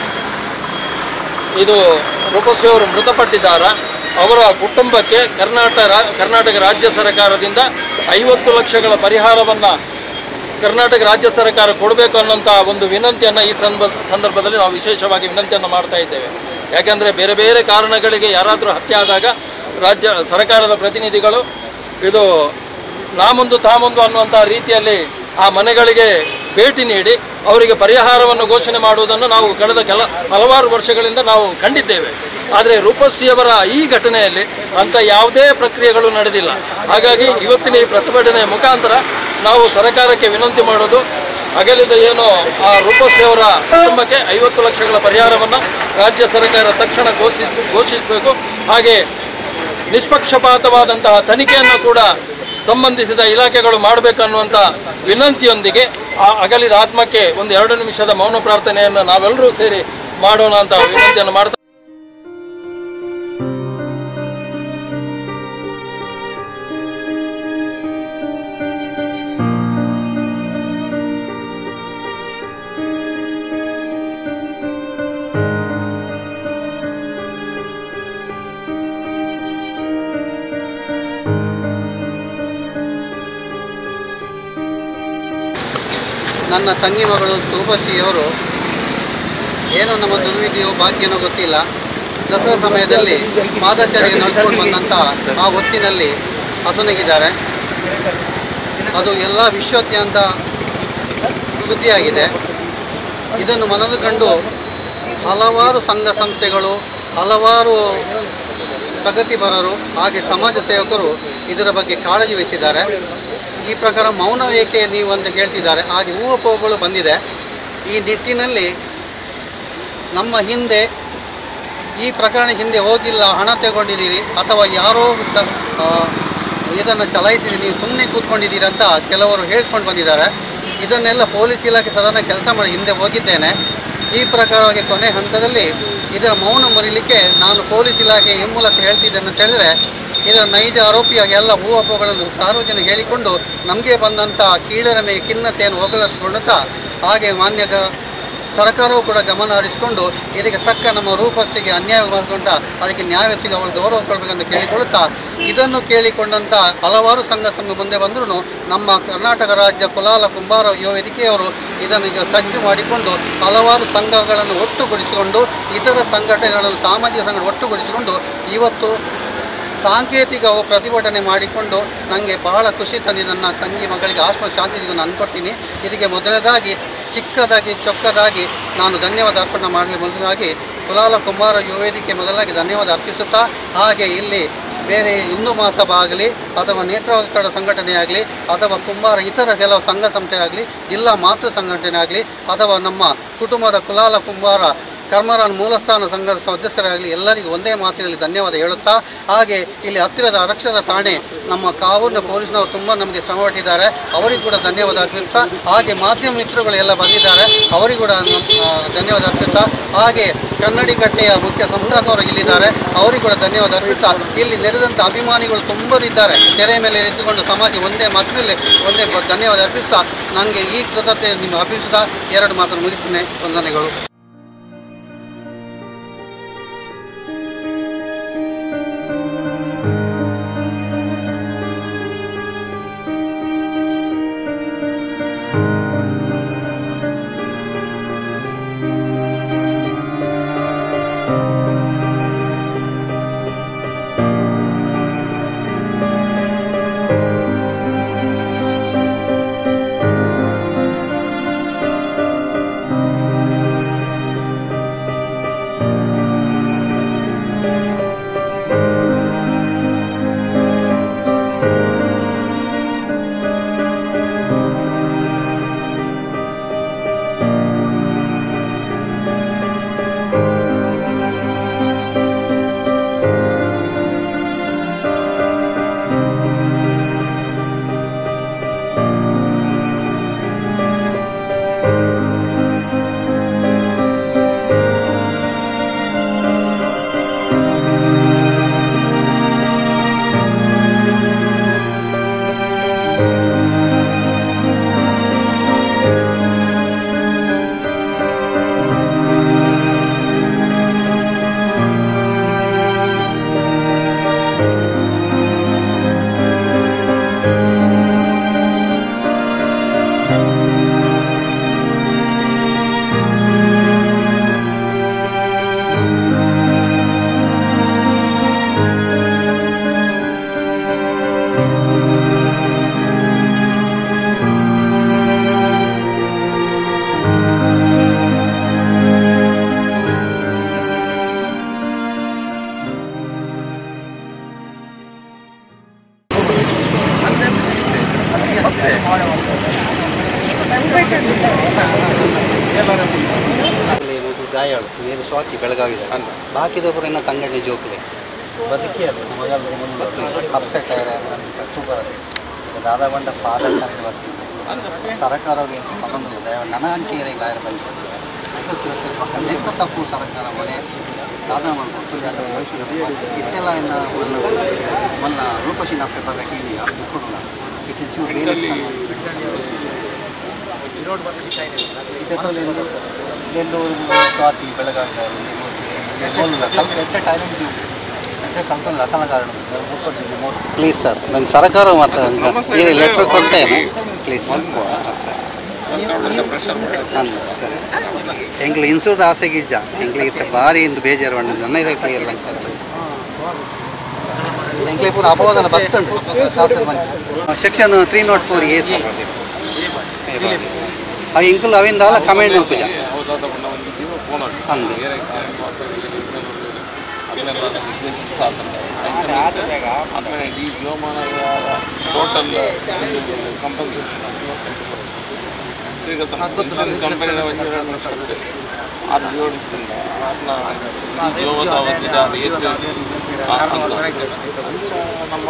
S1: ಇದು ರೂಪಶ್ರೀ ಅವರು ಮೃತಪಟ್ಟಿದ್ದಾರ ಅವರ ಕುಟುಂಬಕ್ಕೆ ಕರ್ನಾಟಕ ರಾ- ಕರ್ನಾಟಕ ರಾಜ್ಯ ಸರ್ಕಾರದಿಂದ ಐವತ್ತು ಲಕ್ಷಗಳ ಪರಿಹಾರವನ್ನು ಕರ್ನಾಟಕ ರಾಜ್ಯ ಸರ್ಕಾರ ಕೊಡಬೇಕು ಅನ್ನೋಂಥ ಒಂದು ವಿನಂತಿಯನ್ನು ಈ ಸಂದರ್ಭ ಸಂದರ್ಭದಲ್ಲಿ ನಾವು ವಿಶೇಷವಾಗಿ ವಿನಂತಿಯನ್ನು ಮಾಡ್ತಾ ಇದ್ದೇವೆ ಯಾಕೆಂದರೆ ಬೇರೆ ಬೇರೆ ಕಾರಣಗಳಿಗೆ ಯಾರಾದರೂ ಹತ್ಯೆ ಆದಾಗ ರಾಜ್ಯ ಸರ್ಕಾರದ ಪ್ರತಿನಿಧಿಗಳು ಇದು ನಾಮೊಂದು ತಾಮೊಂದು ಅನ್ನುವಂಥ ರೀತಿಯಲ್ಲಿ ಆ ಮನೆಗಳಿಗೆ ಭೇಟಿ ನೀಡಿ ಅವರಿಗೆ ಪರಿಹಾರವನ್ನು ಘೋಷಣೆ ಮಾಡುವುದನ್ನು ನಾವು ಕಳೆದ ಕೆಲ ಹಲವಾರು ವರ್ಷಗಳಿಂದ ನಾವು ಕಂಡಿದ್ದೇವೆ ಆದರೆ ರೂಪಶ್ರೀಯವರ ಈ ಘಟನೆಯಲ್ಲಿ ಅಂಥ ಯಾವುದೇ ಪ್ರಕ್ರಿಯೆಗಳು ನಡೆದಿಲ್ಲ ಹಾಗಾಗಿ ಇವತ್ತಿನ ಈ ಪ್ರತಿಭಟನೆಯ ಮುಖಾಂತರ ನಾವು ಸರ್ಕಾರಕ್ಕೆ ವಿನಂತಿ ಮಾಡೋದು ಅಗಲಿದ ಏನು ಆ ರೂಪಶ್ರೀಯವರ ಕುಟುಂಬಕ್ಕೆ ಐವತ್ತು ಲಕ್ಷಗಳ ಪರಿಹಾರವನ್ನು ರಾಜ್ಯ ಸರ್ಕಾರ ತಕ್ಷಣ ಘೋಷಿಸ್ ಘೋಷಿಸಬೇಕು ಹಾಗೆ ನಿಷ್ಪಕ್ಷಪಾತವಾದಂತಹ ತನಿಖೆಯನ್ನು ಕೂಡ ಸಂಬಂಧಿಸಿದ ಇಲಾಖೆಗಳು ಮಾಡಬೇಕನ್ನುವಂಥ ವಿನಂತಿಯೊಂದಿಗೆ ಆ ಅಗಲಿದ ಆತ್ಮಕ್ಕೆ ಒಂದು ಎರಡು ನಿಮಿಷದ ಮೌನ ಪ್ರಾರ್ಥನೆಯನ್ನು ನಾವೆಲ್ಲರೂ ಸೇರಿ ಮಾಡೋಣ ಅಂತ ವಿನಂತಿಯನ್ನು ಮಾಡ್ತಾ
S7: ನನ್ನ ತಂಗಿ ಮಗಳು ಶೋಭಶ್ರೀಯವರು ಏನು ನಮ್ಮ ದುರ್ವಿಧಿಯೋ ಭಾಗ್ಯನೋ ಗೊತ್ತಿಲ್ಲ ದಸರಾ ಸಮಯದಲ್ಲಿ ಪಾದಚಾರಿಗೆ ನಡ್ಕೊಂಡು ಬಂದಂಥ ಆ ಹೊತ್ತಿನಲ್ಲಿ ಹಸುನಗಿದ್ದಾರೆ ಅದು ಎಲ್ಲ ವಿಶ್ವದಾದ್ಯಂತ ಸುದ್ದಿಯಾಗಿದೆ ಇದನ್ನು ಮನದುಗಂಡು ಹಲವಾರು ಸಂಘ ಸಂಸ್ಥೆಗಳು ಹಲವಾರು ಪ್ರಗತಿಪರರು ಹಾಗೆ ಸಮಾಜ ಸೇವಕರು ಇದರ ಬಗ್ಗೆ ಕಾಳಜಿ ವಹಿಸಿದ್ದಾರೆ ಈ ಪ್ರಕಾರ ಮೌನ ಏಕೆ ನೀವು ಅಂತ ಹೇಳ್ತಿದ್ದಾರೆ ಹಾಗೆ ಊಹಾಪೋಹಗಳು ಬಂದಿದೆ ಈ ನಿಟ್ಟಿನಲ್ಲಿ ನಮ್ಮ ಹಿಂದೆ ಈ ಪ್ರಕರಣ ಹಿಂದೆ ಹೋಗಿಲ್ಲ ಹಣ ತಗೊಂಡಿದ್ದೀರಿ ಅಥವಾ ಯಾರೋ ಸ- ಆ, ಇದನ್ನು ಚಲಾಯಿಸಿರಿ ನೀವು ಸುಮ್ಮನೆ ಕೂತ್ಕೊಂಡಿದ್ದೀರಿ ಅಂತ ಕೆಲವರು ಹೇಳ್ಕೊಂಡು ಬಂದಿದ್ದಾರೆ ಇದನ್ನೆಲ್ಲ ಪೊಲೀಸ್ ಇಲಾಖೆ ಸಾಧಾರಣ ಕೆಲಸ ಮಾಡಿ ಹಿಂದೆ ಹೋಗಿದ್ದೇನೆ ಈ ಪ್ರಕಾರವಾಗಿ ಕೊನೆ ಹಂತದಲ್ಲಿ ಇದರ ಮೌನ ಮುರಿಲಿಕ್ಕೆ ನಾನು ಪೊಲೀಸ್ ಇಲಾಖೆ ಈ ಮೂಲಕ ಹೇಳ್ತಿದ್ದೇನೆ ಅಂತ ಹೇಳಿದ್ರೆ ಇದರ ನೈಜ ಆರೋಪಿಯಾಗಿ ಎಲ್ಲ ಊಹಾಪೋಹಗಳನ್ನು ಸಾರ್ವಜನಿಕ ಹೇಳಿಕೊಂಡು ನಮಗೆ ಬಂದಂಥ ಕೀಳರ ಮೇಲೆ ಖಿನ್ನತೆಯನ್ನು ಹೋಗಲಿಸಿಕೊಳ್ಳುತ್ತಾ ಹಾಗೆ ಮಾನ್ಯ ಗ- ಸರ್ಕಾರವು ಕೂಡ ಗಮನ ಹರಿಸಿಕೊಂಡು ಇದಕ್ಕೆ ತಕ್ಕ ನಮ್ಮ ರೂಪಸ್ಥಿಗೆ ಅನ್ಯಾಯ ಮಾಡಿಕೊಂಡ ಅದಕ್ಕೆ ನ್ಯಾಯ ಸಿಗ ಅವಳು ಗೌರವ ಕೊಡಬೇಕಂತ ಕೇಳಿಕೊಳ್ಳುತ್ತಾ ಇದನ್ನು ಕೇಳಿಕೊಂಡಂಥ ಹಲವಾರು ಸಂಘ ಸಂಘ ಮುಂದೆ ಬಂದರೂ ನಮ್ಮ ಕರ್ನಾಟಕ ರಾಜ್ಯ ಕುಲಾಲ ಕುಂಬಾರ ಯುವ ವೇದಿಕೆಯವರು ಇದನ್ನು ಈಗ ಸಜ್ಜು ಮಾಡಿಕೊಂಡು ಹಲವಾರು ಸಂಘಗಳನ್ನು ಒಟ್ಟುಗೂಡಿಸಿಕೊಂಡು ಇತರ ಸಂಘಟನೆಗಳನ್ನು ಸಾಮಾಜಿಕ ಸಂಘ ಒಟ್ಟುಗೂಡಿಸಿಕೊಂಡು ಇವತ್ತು ಸಾಂಕೇತಿಕ ಪ್ರತಿಭಟನೆ ಮಾಡಿಕೊಂಡು ನನಗೆ ಬಹಳ ಖುಷಿ ತಂದಿದೆ ನನ್ನ ತಂಗಿ ಮಗಳಿಗೆ ಆತ್ಮ ಶಾಂತಿ ನಾನು ಅನ್ಕೊಡ್ತೀನಿ ಇದಕ್ಕೆ ಮೊದಲನೇದಾಗಿ ಚಿಕ್ಕದಾಗಿ ಚೊಕ್ಕದಾಗಿ ನಾನು ಧನ್ಯವಾದ ಅರ್ಪಣೆ ಮಾಡಲಿ ಮೊದಲಾಗಿ ಕುಲಾಲ ಕುಂಬಾರ ಯುವ ವೇದಿಕೆ ಮೊದಲಾಗಿ ಧನ್ಯವಾದ ಅರ್ಪಿಸುತ್ತಾ ಹಾಗೆ ಇಲ್ಲಿ ಬೇರೆ ಹಿಂದೂ ಮಹಾಸಭಾ ಆಗಲಿ ಅಥವಾ ನೇತ್ರಾವತಡ ಸಂಘಟನೆ ಆಗಲಿ ಅಥವಾ ಕುಂಬಾರ ಇತರ ಕೆಲವು ಸಂಘ ಸಂಸ್ಥೆ ಆಗಲಿ ಜಿಲ್ಲಾ ಮಾತೃ ಸಂಘಟನೆ ಆಗಲಿ ಅಥವಾ ನಮ್ಮ ಕುಟುಂಬದ ಕುಲಾಲ ಕುಂಬಾರ ಕರ್ಮರಾನ್ ಮೂಲಸ್ಥಾನ ಸಂಘದ ಸದಸ್ಯರಾಗಲಿ ಎಲ್ಲರಿಗೂ ಒಂದೇ ಮಾತಿನಲ್ಲಿ ಧನ್ಯವಾದ ಹೇಳುತ್ತಾ ಹಾಗೆ ಇಲ್ಲಿ ಹತ್ತಿರದ ಆರಕ್ಷಕ ಠಾಣೆ ನಮ್ಮ ಕಾವೂರಿನ ಪೊಲೀಸ್ನವರು ತುಂಬ ನಮಗೆ ಶ್ರಮಪಟ್ಟಿದ್ದಾರೆ ಅವರಿಗೂ ಕೂಡ ಧನ್ಯವಾದ ಅರ್ಪಿಸ್ತಾ ಹಾಗೆ ಮಾಧ್ಯಮ ಮಿತ್ರಗಳು ಎಲ್ಲ ಬಂದಿದ್ದಾರೆ ಅವರಿಗೂ ಕೂಡ ನಮ್ಮ- ಆ, ಧನ್ಯವಾದ ಅರ್ಪಿಸ್ತಾ ಹಾಗೆ ಕನ್ನಡಿಗಟ್ಟೆಯ ಮುಖ್ಯ ಸಂಸ್ಥಾಪಕರು ಇಲ್ಲಿದ್ದಾರೆ ಅವರಿಗೂ ಕೂಡ ಧನ್ಯವಾದ ಅರ್ಪಿಸ್ತಾ ಇಲ್ಲಿ ನೆರೆದಂಥ ಅಭಿಮಾನಿಗಳು ತುಂಬರಿದ್ದಾರೆ ತೆರೆ ಮೇಲೆ ಎದ್ದುಕೊಂಡು ಸಮಾಜ ಒಂದೇ ಮಾತಿನಲ್ಲಿ ಒಂದೇ ಬ- ಧನ್ಯವಾದ ಅರ್ಪಿಸ್ತಾ ನನಗೆ ಈ ಕೃತಜ್ಞತೆ ನಿಮ್ಮ ಅರ್ಪಿಸುತ್ತಾ ಎರಡು ಮಾತನ್ನು ಮುಗಿಸ್ತೇನೆ ವಂದನೆಗಳು ಇರುವುದು ಗಾಯಾಳು ನೀರು ಸ್ವಾತಿ ಬೆಳಗಾವಿದೆ ಬಾಕಿದೊಬ್ಬರು ಇನ್ನು ತಂಗಡಿ ಜೋಕುಲೆ ಬದುಕಿ ಅದು ಮೊದಲು ಅಪ್ಸೆಟ್ ಸೂಪರ್ ಅದು ಈಗ ದಾದಾ ಬಂಡ ಪಾದಚಾರಿ ವರ್ತಿಸಿ ಸರಕಾರವಾಗಿ ಸಂಬಂಧ ದಯ ನನಂಚೇರಿ ಗಾಯರ ಬಲ್ಲಿ ಇದು ಸುರಕ್ಷಿತ ಪಕ್ಕ ನೆಕ್ಕ ತಪ್ಪು ಸರ್ಕಾರ ಮನೆ ದಾದಾ ಮಾಡ್ಕೊಟ್ಟು ಇತ್ತೆಲ್ಲ ಇನ್ನ ಮೊನ್ನ ರೂಪಶಿ ನಪ್ಪೆ ಬರಕ್ಕೆ ಇಲ್ಲಿ ಅದು ಕೊಡಲ್ಲ ಇದು ಚೂರು ಬೇರೆ ಇದೆಂದು ಸ್ವಾತಿ ಬೆಳಗಾವಿ ಕಲ್ತು ಎಟ್ಟೆ ಟೈಲೆಂಟ್ ಎಟ್ಟೆ ಕಲ್ತೊಂದು ಲಕ್ಕನ ಕಾರಣ ಪ್ಲೀಸ್ ಸರ್ ನಂಗೆ ಸರಕಾರ ಮಾತ್ರ ಏನು ಲೆಟ್ರ್ ಕೊಡ್ತೇನೆ ಪ್ಲೀಸ್ ಎಂಗ್ಲು ಇನ್ಸೂರ್ಡ್ ಆಸೆಗಿಜ್ಜ ಎಂಗ್ಲಿಗೆ ಭಾರಿ ಇಂದು ಬೇಜಾರು ಮಾಡಿ ನನ್ನ ಇರಕ್ಕೆ ಇಲ್ಲ ಎಂಗ್ಲಿ ಪೂರ ಅಪವಾದನ ಬರ್ತುಂಡು section three naught four A ಅವು ಇಂಕುಲು ಅವಿಂದ ಕಮೆಂಟ್ ಉಂಟು ಅಂದು
S8: ಆಮೇಲೆ ಈ ಜೀವಮಾನದ ಟೋಟಲ್ ಕಂಪನ್ಸೇಷನ್ ಕಂಪನಿನ ಅದು ಜೋಡಿತ್ತಿಲ್ಲ ಅದನ್ನ ಜೀವದ ಅವಧಿದ ಏತು ನಮ್ಮ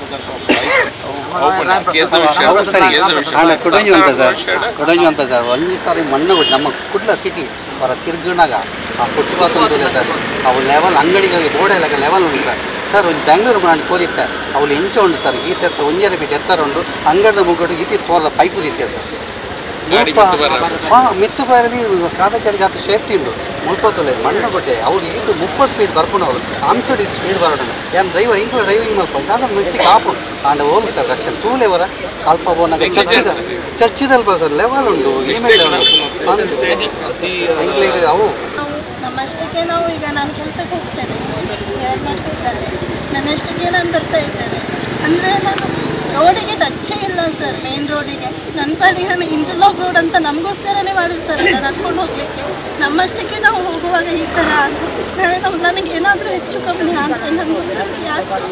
S8: ಕೇಸ
S7: ಹೌದು ಸರ್
S8: ವಿಷಯ
S7: ನಾಳೆ ಕೊಡಂಜು ಅಂತ ಸರ್ ಕೊಡಂಜು ಅಂತ ಸರ್ ಒಂದು ಸಾರಿ ಮಣ್ಣು ಬಿಟ್ಟು ನಮ್ಮ ಕುಡ್ಲ ಸಿಟಿ ಅವರ ತಿರುಗಿನಾಗ ಆ ಫುಟ್ಪಾತ್ ಉಂಟು ಸರ್ ಅವು ಲೆವೆಲ್ ಅಂಗಡಿಗಳಿಗೆ ಬೋರ್ಡ್ ಎಲ್ಲ ಲೆವೆಲ್ ಉಂಟು ಸರ್ ಸರ್ ಒಂದು ಬೆಂಗಳೂರು ಮಾಡಿ ಕೋದಿತ್ತೆ ಅವಳು ಎಂಚ ಉಂಟು ಸರ್ ಈತ ಹತ್ರ ಒಂಜರ ಬಿಟ್ಟು ಎತ್ತರ ಉಂಟು ಅಂಗಡಿದ ಮುಗ್ಗಡು ಈಟಿ ತೋರದ ಪೈಪು ದಿತ್ತೆ ಸರ್
S8: ಗಾಡಿ
S7: ಮುಲ್ಪ-
S8: ಮಿತ್ತು ಬರ-
S7: ಹಾ ಮಿತ್ತು ಬಾರಲ್ಲಿ ಕಾದಾಚಾರಿಗೆ ಆತ ಸೇಫ್ಟಿ ಉಂಟು ಮುಲ್ಪತ್ತೊಲೆ ಮಣ್ಣು ಕೊಟ್ಟೆ ಅವ್ರು ಇದು ಮುಪ್ಪ ಸ್ಪೀಡ್ ಬರ್ಕೊಂಡು ಅವರು ಅಂಚಡಿ ಸ್ಪೀಡ್ ಬರೋಣ ಏನು ಡ್ರೈವರ್ ಇಂಕ್ಲು ಡ್ರೈವಿಂಗ್ ಮಾಡ್ಕೊಂಡು ಅದ ಮಿಸ್ಟೇಕ್ ಆಪು ಆಂಡ ಹೋಗಿ ಸರ್ ರಕ್ಷಣೆ ತೂಲೆ ವರ ಅಲ್ಪ ಬೋನಾಗ ಚರ್ಚಿದ ಚರ್ಚಿದಲ್ಲಿ ಬರ ಸರ್ ಲೆವೆಲ್ ಉಂಟು ಇಮೇಲ್ ಎಂಗ್ಲಿಗೆ ಅವು
S9: ನಾವು ನಮ್ಮಷ್ಟಕ್ಕೆ ನಾವು ಈಗ ನಾನು ಕೆಲಸಕ್ಕೆ ಹೋಗ್ತೇನೆ ಎರಡು ಮಕ್ಕಳು ಇದ್ದಾರೆ ನನ್ನಷ್ಟಕ್ಕೆ ನಾನು ಬರ್ತಾ ಇದ್ದೇನೆ ಅಂದರೆ ನಾನು ರೋಡಿಗೆ ಟಚ್ಚೇ ಇಲ್ಲ ಇಲ್ಲ ಸರ್ ಮೇನ್ ರೋಡಿಗೆ ನನ್ನ ಪಾಡಿಗೆ ಇಂಟರ್ಲಾಕ್ ರೋಡ್ ಅಂತ ನಮಗೋಸ್ಕರನೇ ಮಾಡಿರ್ತಾರೆ ನಡ್ಕೊಂಡು ಹೋಗ್ಲಿಕ್ಕೆ ನಮ್ಮಷ್ಟಕ್ಕೆ ನಾವು ಹೋಗುವಾಗ ಈ ಥರ ಆದ್ರೆ ನಾಳೆ ನಾವು ನನಗೆ ಏನಾದರೂ ಹೆಚ್ಚು ಕಮ್ಮಿ ಆದರೆ ನನಗೆ ಯಾರು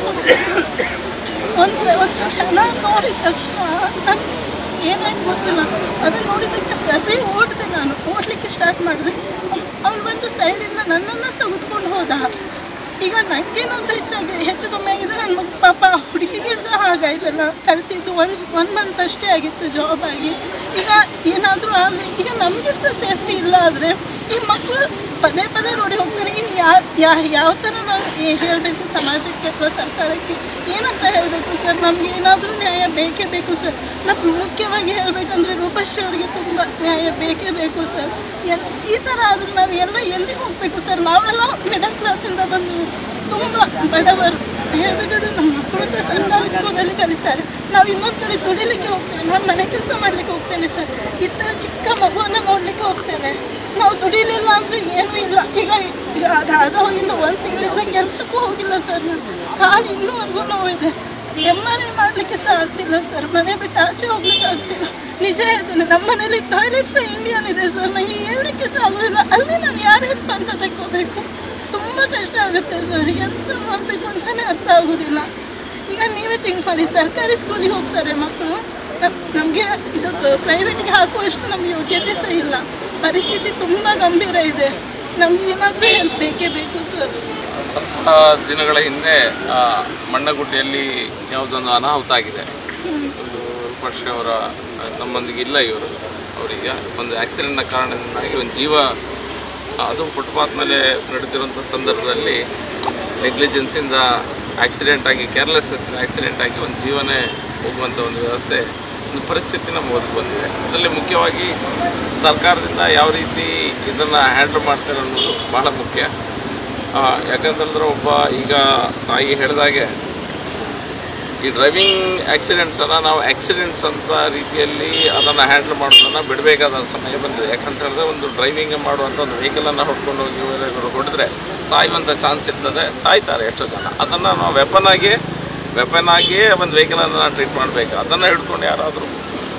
S9: ಒಂದು ಒಂದು ಕ್ಷಣ ನೋಡಿದ ತಕ್ಷಣ ನಾನು ಏನಾಯ್ತು ಗೊತ್ತಿಲ್ಲ ಅದನ್ನು ನೋಡಿದ್ದಕ್ಕೆ ಸರಿ ಓಡಿದೆ ನಾನು ಓಡಲಿಕ್ಕೆ ಸ್ಟಾರ್ಟ್ ಮಾಡಿದೆ ಅವ್ನು ಬಂದು ಸೈಡಿಂದ ನನ್ನನ್ನು ಸಗುತ್ಕೊಂಡು ಹೋದ ಈಗ ನನಗೇನಾದರೂ ಹೆಚ್ಚಾಗಿ ಹೆಚ್ಚು ಕಮ್ಮಿ ಆಗಿದೆ ನನ್ನ ಮಗ ಪಾಪ ಹುಡುಗಿಗೆ ಸಹ ಹಾಗಾಯ್ತಲ್ಲ ಕಲ್ತಿದ್ದು ಒಂದು ಒನ್ ಮಂತ್ ಅಷ್ಟೇ ಆಗಿತ್ತು ಜಾಬ್ ಆಗಿ ಈಗ ಏನಾದರೂ ಆದರೆ ಈಗ ನಮಗೆ ಸಹ ಸೇಫ್ಟಿ ಇಲ್ಲ ಆದರೆ ಈ ಮಕ್ಕಳು ಪದೇ ಪದೇ ರೋಡಿಗೆ ಹೋಗ್ತಾರೆ ಇನ್ನು ಯಾ ಯಾ ಯಾವ ಥರ ನಾವು ಹೇಳಬೇಕು ಸಮಾಜಕ್ಕೆ ಅಥವಾ ಸರ್ಕಾರಕ್ಕೆ ಏನಂತ ಹೇಳಬೇಕು ಸರ್ ನಮಗೆ ಏನಾದರೂ ನ್ಯಾಯ ಬೇಕೇ ಬೇಕು ಸರ್ ಮತ್ತು ಮುಖ್ಯವಾಗಿ ಹೇಳಬೇಕಂದ್ರೆ ರೂಪಶ್ರೀ ಅವರಿಗೆ ತುಂಬ ನ್ಯಾಯ ಬೇಕೇ ಬೇಕು ಸರ್ ಎಲ್ ಈ ಥರ ಆದ್ರೆ ನಾವು ಎಲ್ಲ ಎಲ್ಲಿ ಹೋಗಬೇಕು ಸರ್ ನಾವೆಲ್ಲ ಮಿಡಲ್ ಕ್ಲಾಸಿಂದ ಬಂದು ತುಂಬ ಬಡವರು ಹೇಳಬೇಕಾದ್ರೆ ನಮ್ಮ ಮಕ್ಕಳು ಸಹ ಸರ್ಕಾರಿ ಸ್ಕೂಲಲ್ಲಿ ಕಲಿತಾರೆ ನಾವು ಇನ್ನೊಂದು ಕಡೆ ದುಡಿಲಿಕ್ಕೆ ಹೋಗ್ತೇವೆ ನಾನು ಮನೆ ಕೆಲಸ ಮಾಡಲಿಕ್ಕೆ ಹೋಗ್ತೇನೆ ಸರ್ ಈ ಥರ ಚಿಕ್ಕ ಮಗುವನ್ನು ನೋಡಲಿಕ್ಕೆ ಹೋಗ್ತೇನೆ ನಾವು ದುಡಿಲಿಲ್ಲ ಅಂದರೆ ಏನೂ ಇಲ್ಲ ಈಗ ಈಗ ಅದು ಆದ ಹೋಗಿಂದ ಒಂದು ತಿಂಗಳಿಂದ ಕೆಲಸಕ್ಕೂ ಹೋಗಿಲ್ಲ ಸರ್ ನಾನು ಕಾಲು ಇನ್ನೂವರೆಗೂ ನೋವಿದೆ ಎಮ್ ಆರ್ ಐ ಮಾಡಲಿಕ್ಕೆ ಸಹ ಆಗ್ತಿಲ್ಲ ಸರ್ ಮನೆ ಬಿಟ್ಟು ಆಚೆ ಹೋಗ್ಲಿಕ್ಕೆ ಆಗ್ತಿಲ್ಲ ನಿಜ ಹೇಳ್ತೇನೆ ನಮ್ಮ ಮನೇಲಿ ಟಾಯ್ಲೆಟ್ ಸಹ ಇಂಡಿಯನ್ ಇದೆ ಸರ್ ನನಗೆ ಹೇಳಲಿಕ್ಕೆ ಸಹ ಆಗೋದಿಲ್ಲ ಅಲ್ಲಿ ನಾನು ಯಾರು ಹೆಲ್ಪ್ ಅಂತ ತಗೋಬೇಕು ತುಂಬ ಕಷ್ಟ ಆಗುತ್ತೆ ಸರ್ ಎಂತ ಮಾಡಬೇಕು ಅಂತಲೇ ಅರ್ಥ ಆಗೋದಿಲ್ಲ ಈಗ ನೀವೇ ಥಿಂಕ್ ಮಾಡಿ ಸರ್ಕಾರಿ ಸ್ಕೂಲಿಗೆ ಹೋಗ್ತಾರೆ ಮಕ್ಕಳು ನಮಗೆ ಇದು ಪ್ರೈವೇಟಿಗೆ ಹಾಕುವಷ್ಟು ನಮಗೆ ಯೋಗ್ಯತೆ ಸಹ ಇಲ್ಲ ಪರಿಸ್ಥಿತಿ ತುಂಬ ಗಂಭೀರ ಇದೆ ನಮ್ಗೆ ಏನಾದರೂ ಹೆಲ್ಪ್ ಬೇಕೇ ಬೇಕು ಸರ್
S8: ಸ್ವಲ್ಪ ದಿನಗಳ ಹಿಂದೆ ಆ, ಮಣ್ಣಗುಡ್ಡೆಯಲ್ಲಿ ಯಾವುದೊಂದು ಅನಾಹುತ ಆಗಿದೆ ಒಂದು ರೂಪಶ್ರೀ ಅವರ ನಮ್ಮೊಂದಿಗೆ ಇಲ್ಲ ಇವರು ಅವರಿಗೆ ಒಂದು ಆಕ್ಸಿಡೆಂಟ್ನ ಕಾರಣದಿಂದಾಗಿ ಒಂದು ಜೀವ ಅದು ಫುಟ್ಪಾತ್ ಮೇಲೆ ನಡೆದಿರುವಂಥ ಸಂದರ್ಭದಲ್ಲಿ ನೆಗ್ಲಿಜೆನ್ಸಿಂದ ಆಕ್ಸಿಡೆಂಟ್ ಆಗಿ ಕೇರ್ಲೆಸ್ನೆಸ್ ಆಕ್ಸಿಡೆಂಟ್ ಆಗಿ ಒಂದು ಜೀವನೇ ಹೋಗುವಂಥ ಒಂದು ವ್ಯವಸ್ಥೆ ಒಂದು ಪರಿಸ್ಥಿತಿ ನಮ್ಮ ಒದಗಿ ಬಂದಿದೆ ಅದರಲ್ಲಿ ಮುಖ್ಯವಾಗಿ ಸರ್ಕಾರದಿಂದ ಯಾವ ರೀತಿ ಇದನ್ನು ಹ್ಯಾಂಡಲ್ ಮಾಡ್ತಾರೆ ಅನ್ನೋದು ಬಹಳ ಮುಖ್ಯ ಆ, ಯಾಕಂತಂದ್ರೆ ಒಬ್ಬ ಈಗ ತಾಯಿ ಹೇಳಿದಾಗೆ ಈ ಡ್ರೈವಿಂಗ್ ಆಕ್ಸಿಡೆಂಟ್ಸನ್ನು ನಾವು ಆಕ್ಸಿಡೆಂಟ್ಸ್ ಅಂತ ರೀತಿಯಲ್ಲಿ ಅದನ್ನು ಹ್ಯಾಂಡಲ್ ಮಾಡೋದನ್ನು ಬಿಡಬೇಕಾದ ಸಮಯ ಬಂದಿದೆ ಯಾಕಂತ ಹೇಳಿದ್ರೆ ಒಂದು ಡ್ರೈವಿಂಗ್ ಮಾಡುವಂಥ ಒಂದು ವೆಹಿಕಲನ್ನು ಹೊಡ್ಕೊಂಡು ಹೋಗಿ ಇವರು ಹೊಡೆದ್ರೆ ಸಾಯುವಂಥ ಚಾನ್ಸ್ ಇರ್ತದೆ ಸಾಯ್ತಾರೆ ಎಷ್ಟೋ ಜನ ಅದನ್ನು ನಾವು ವೆಪನ್ ಆಗಿ ವೆಪನ್ ಆಗಿಯೇ ಒಂದು ವೆಹಿಕಲನ್ನು ಟ್ರೀಟ್ ಮಾಡಬೇಕು ಅದನ್ನು ಹಿಡ್ಕೊಂಡು ಯಾರಾದರೂ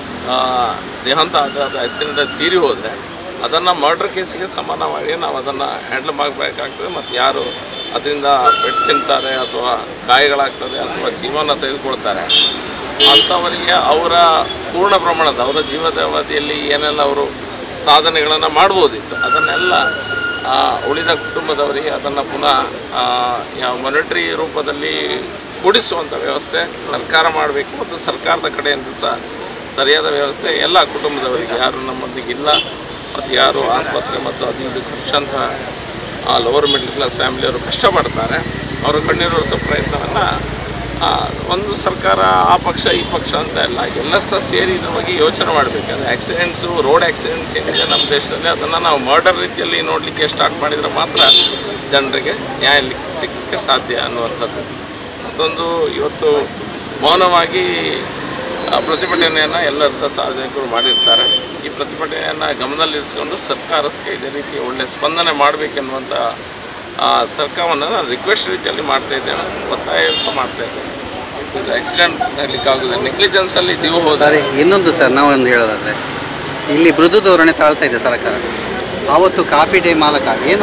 S8: ದೇಹಾಂತ ಆದ ಆಕ್ಸಿಡೆಂಟ್ ತೀರಿ ಹೋದರೆ ಅದನ್ನು ಮರ್ಡರ್ ಕೇಸಿಗೆ ಸಮಾನ ಮಾಡಿ ನಾವು ಅದನ್ನು ಹ್ಯಾಂಡಲ್ ಮಾಡಬೇಕಾಗ್ತದೆ ಮತ್ತು ಯಾರು ಅದರಿಂದ ಪೆಟ್ಟು ತಿಂತಾರೆ ಅಥವಾ ಗಾಯಗಳಾಗ್ತದೆ ಅಥವಾ ಜೀವನ ತೆಗೆದುಕೊಳ್ತಾರೆ ಅಂಥವರಿಗೆ ಅವರ ಪೂರ್ಣ ಪ್ರಮಾಣದ ಅವರ ಜೀವದ ಅವಧಿಯಲ್ಲಿ ಏನೆಲ್ಲ ಅವರು ಸಾಧನೆಗಳನ್ನು ಮಾಡ್ಬೋದಿತ್ತು ಅದನ್ನೆಲ್ಲ ಆ, ಉಳಿದ ಕುಟುಂಬದವರಿಗೆ ಅದನ್ನು ಪುನಃ ಆ, ಯಾವ ಮಾನಿಟ್ರಿ ರೂಪದಲ್ಲಿ ಕೂಡಿಸುವಂಥ ವ್ಯವಸ್ಥೆ ಸರ್ಕಾರ ಮಾಡಬೇಕು ಮತ್ತು ಸರ್ಕಾರದ ಕಡೆಯಿಂದ ಸಹ ಸರಿಯಾದ ವ್ಯವಸ್ಥೆ ಎಲ್ಲ ಕುಟುಂಬದವರಿಗೆ ಯಾರು ನಮ್ಮೊಂದಿಗೆ ಇಲ್ಲ ಮತ್ತು ಯಾರು ಆಸ್ಪತ್ರೆ ಮತ್ತು ಅದು ಇದು ಖರ್ಚಂತ ಲೋವರ್ ಮಿಡ್ಲ್ ಕ್ಲಾಸ್ ಫ್ಯಾಮಿಲಿಯವರು ಕಷ್ಟಪಡ್ತಾರೆ ಅವರ ಕಣ್ಣೀರಿಸೋ ಪ್ರಯತ್ನವನ್ನು ಒಂದು ಸರ್ಕಾರ ಆ ಪಕ್ಷ ಈ ಪಕ್ಷ ಅಂತ ಇಲ್ಲ ಎಲ್ಲ ಸಹ ಸೇರಿ ಇದ್ರ ಬಗ್ಗೆ ಯೋಚನೆ ಮಾಡಬೇಕು ಆಕ್ಸಿಡೆಂಟ್ಸು ರೋಡ್ ಆಕ್ಸಿಡೆಂಟ್ಸ್ ಏನಿದೆ ನಮ್ಮ ದೇಶದಲ್ಲಿ ಅದನ್ನು ನಾವು ಮರ್ಡರ್ ರೀತಿಯಲ್ಲಿ ನೋಡಲಿಕ್ಕೆ ಸ್ಟಾರ್ಟ್ ಮಾಡಿದರೆ ಮಾತ್ರ ಜನರಿಗೆ ನ್ಯಾಯ ಲಿಕ್- ಸಿಕ್ಕಕ್ಕೆ ಸಾಧ್ಯ ಅನ್ನುವಂಥದ್ದು ಮತ್ತೊಂದು ಇವತ್ತು ಮೌನವಾಗಿ ಆ, ಪ್ರತಿಭಟನೆಯನ್ನು ಎಲ್ಲರೂ ಸಹ ಸಾರ್ವಜನಿಕರು ಮಾಡಿರ್ತಾರೆ ಈ ಪ್ರತಿಭಟನೆಯನ್ನು ಗಮನದಲ್ಲಿರಿಸಿಕೊಂಡು ಸರ್ಕಾರಕ್ಕೆ ಇದೇ ರೀತಿ ಒಳ್ಳೆಯ ಸ್ಪಂದನೆ ಮಾಡಬೇಕೆನ್ನುವಂಥ ಸರ್ಕಾರವನ್ನು ನಾನು ರಿಕ್ವೆಸ್ಟ್ ರೀತಿಯಲ್ಲಿ ಮಾಡ್ತಾ ಇದ್ದೇನೆ ಒತ್ತಾಯ ಸಹ ಮಾಡ್ತಾ ಇದ್ದೇನೆ ಇದು ಆಕ್ಸಿಡೆಂಟ್ ಆಗಲಿಕ್ಕಾಗೋದಿಲ್ಲ ನೆಗ್ಲಿಜೆನ್ಸಲ್ಲಿ ಜೀವ ಹೋದ
S7: ಸರಿ ಇನ್ನೊಂದು ಸರ್ ನಾವೊಂದು ಹೇಳೋದಾದ್ರೆ ಇಲ್ಲಿ ಮೃದು ಧೋರಣೆ ತಾಳ್ತಾ ಇದೆ ಸರ್ಕಾರ ಆವತ್ತು ಕಾಫಿ ಡೇ ಮಾಲಕ ಏನು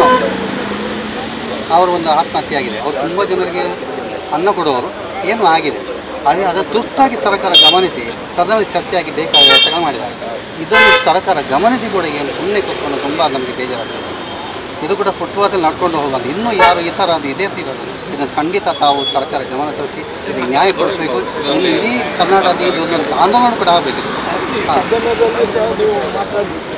S7: ಅವರು ಒಂದು ಆತ್ಮಹತ್ಯೆ ಆಗಿದೆ ಅವರು ತುಂಬ ಜನರಿಗೆ ಅನ್ನ ಕೊಡುವವರು ಏನು ಆಗಿದೆ ಆದರೆ ಅದನ್ನು ತುರ್ತಾಗಿ ಸರ್ಕಾರ ಗಮನಿಸಿ ಸದನದಲ್ಲಿ ಚರ್ಚೆಯಾಗಿ ಬೇಕಾದ ವ್ಯವಸ್ಥೆಗಳು ಮಾಡಿದ್ದಾರೆ ಇದನ್ನು ಸರ್ಕಾರ ಗಮನಿಸಿ ಕೂಡ ಏನು ಸುಮ್ಮನೆ ಕೂತ್ಕೊಂಡು ತುಂಬ ನಮಗೆ ಬೇಜಾರಾಗ್ತದೆ ಇದು ಕೂಡ ಫುಟ್ಪಾತಲ್ಲಿ ನಡ್ಕೊಂಡು ಹೋಗುವಂತ ಇನ್ನೂ ಯಾರು ಈ ಥರ ಅದು ಇದೇ ತೀರೋದು ಇದನ್ನು ಖಂಡಿತ ತಾವು ಸರ್ಕಾರ ಗಮನ ತರಿಸಿ ಇದಕ್ಕೆ ನ್ಯಾಯ ಕೊಡಿಸಬೇಕು ಇನ್ನು ಇಡೀ ಕರ್ನಾಟಕದ ಇದು ಒಂದು ಆಂದೋಲನ ಕೂಡ ಆಗಬೇಕು ಹಾಂ
S5: ಸದನದಲ್ಲಿ ಸಹ ನೀವು ಮಾತಾಡಬೇಕು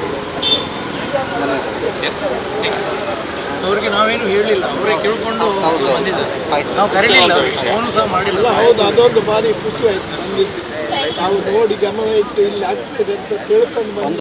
S8: ಎಸ್
S3: ಅವ್ರಿಗೆ ನಾವೇನು ಹೇಳಿಲ್ಲ ಅವರೇ ಕೇಳ್ಕೊಂಡು
S7: ಹೌದು
S3: ಬಂದಿದ್ದಾರೆ
S7: ಆಯ್ತು
S3: ನಾವು ಕರೀಲಿಲ್ಲ ಅವನು ಸಹ ಮಾಡಿಲ್ಲ
S5: ಅಲ್ಲ ಹೌದು ಅದೊಂದು ಭಾರಿ ಖುಷಿ ಆಯ್ತು ನಮಗೆ ತಾವು ನೋಡಿ ಗಮನ ಇಟ್ಟು ಇಲ್ಲಿ ಆಗ್ತದೆ ಅಂತ ತಿಳ್ಕೊಂಡು ಬಂದು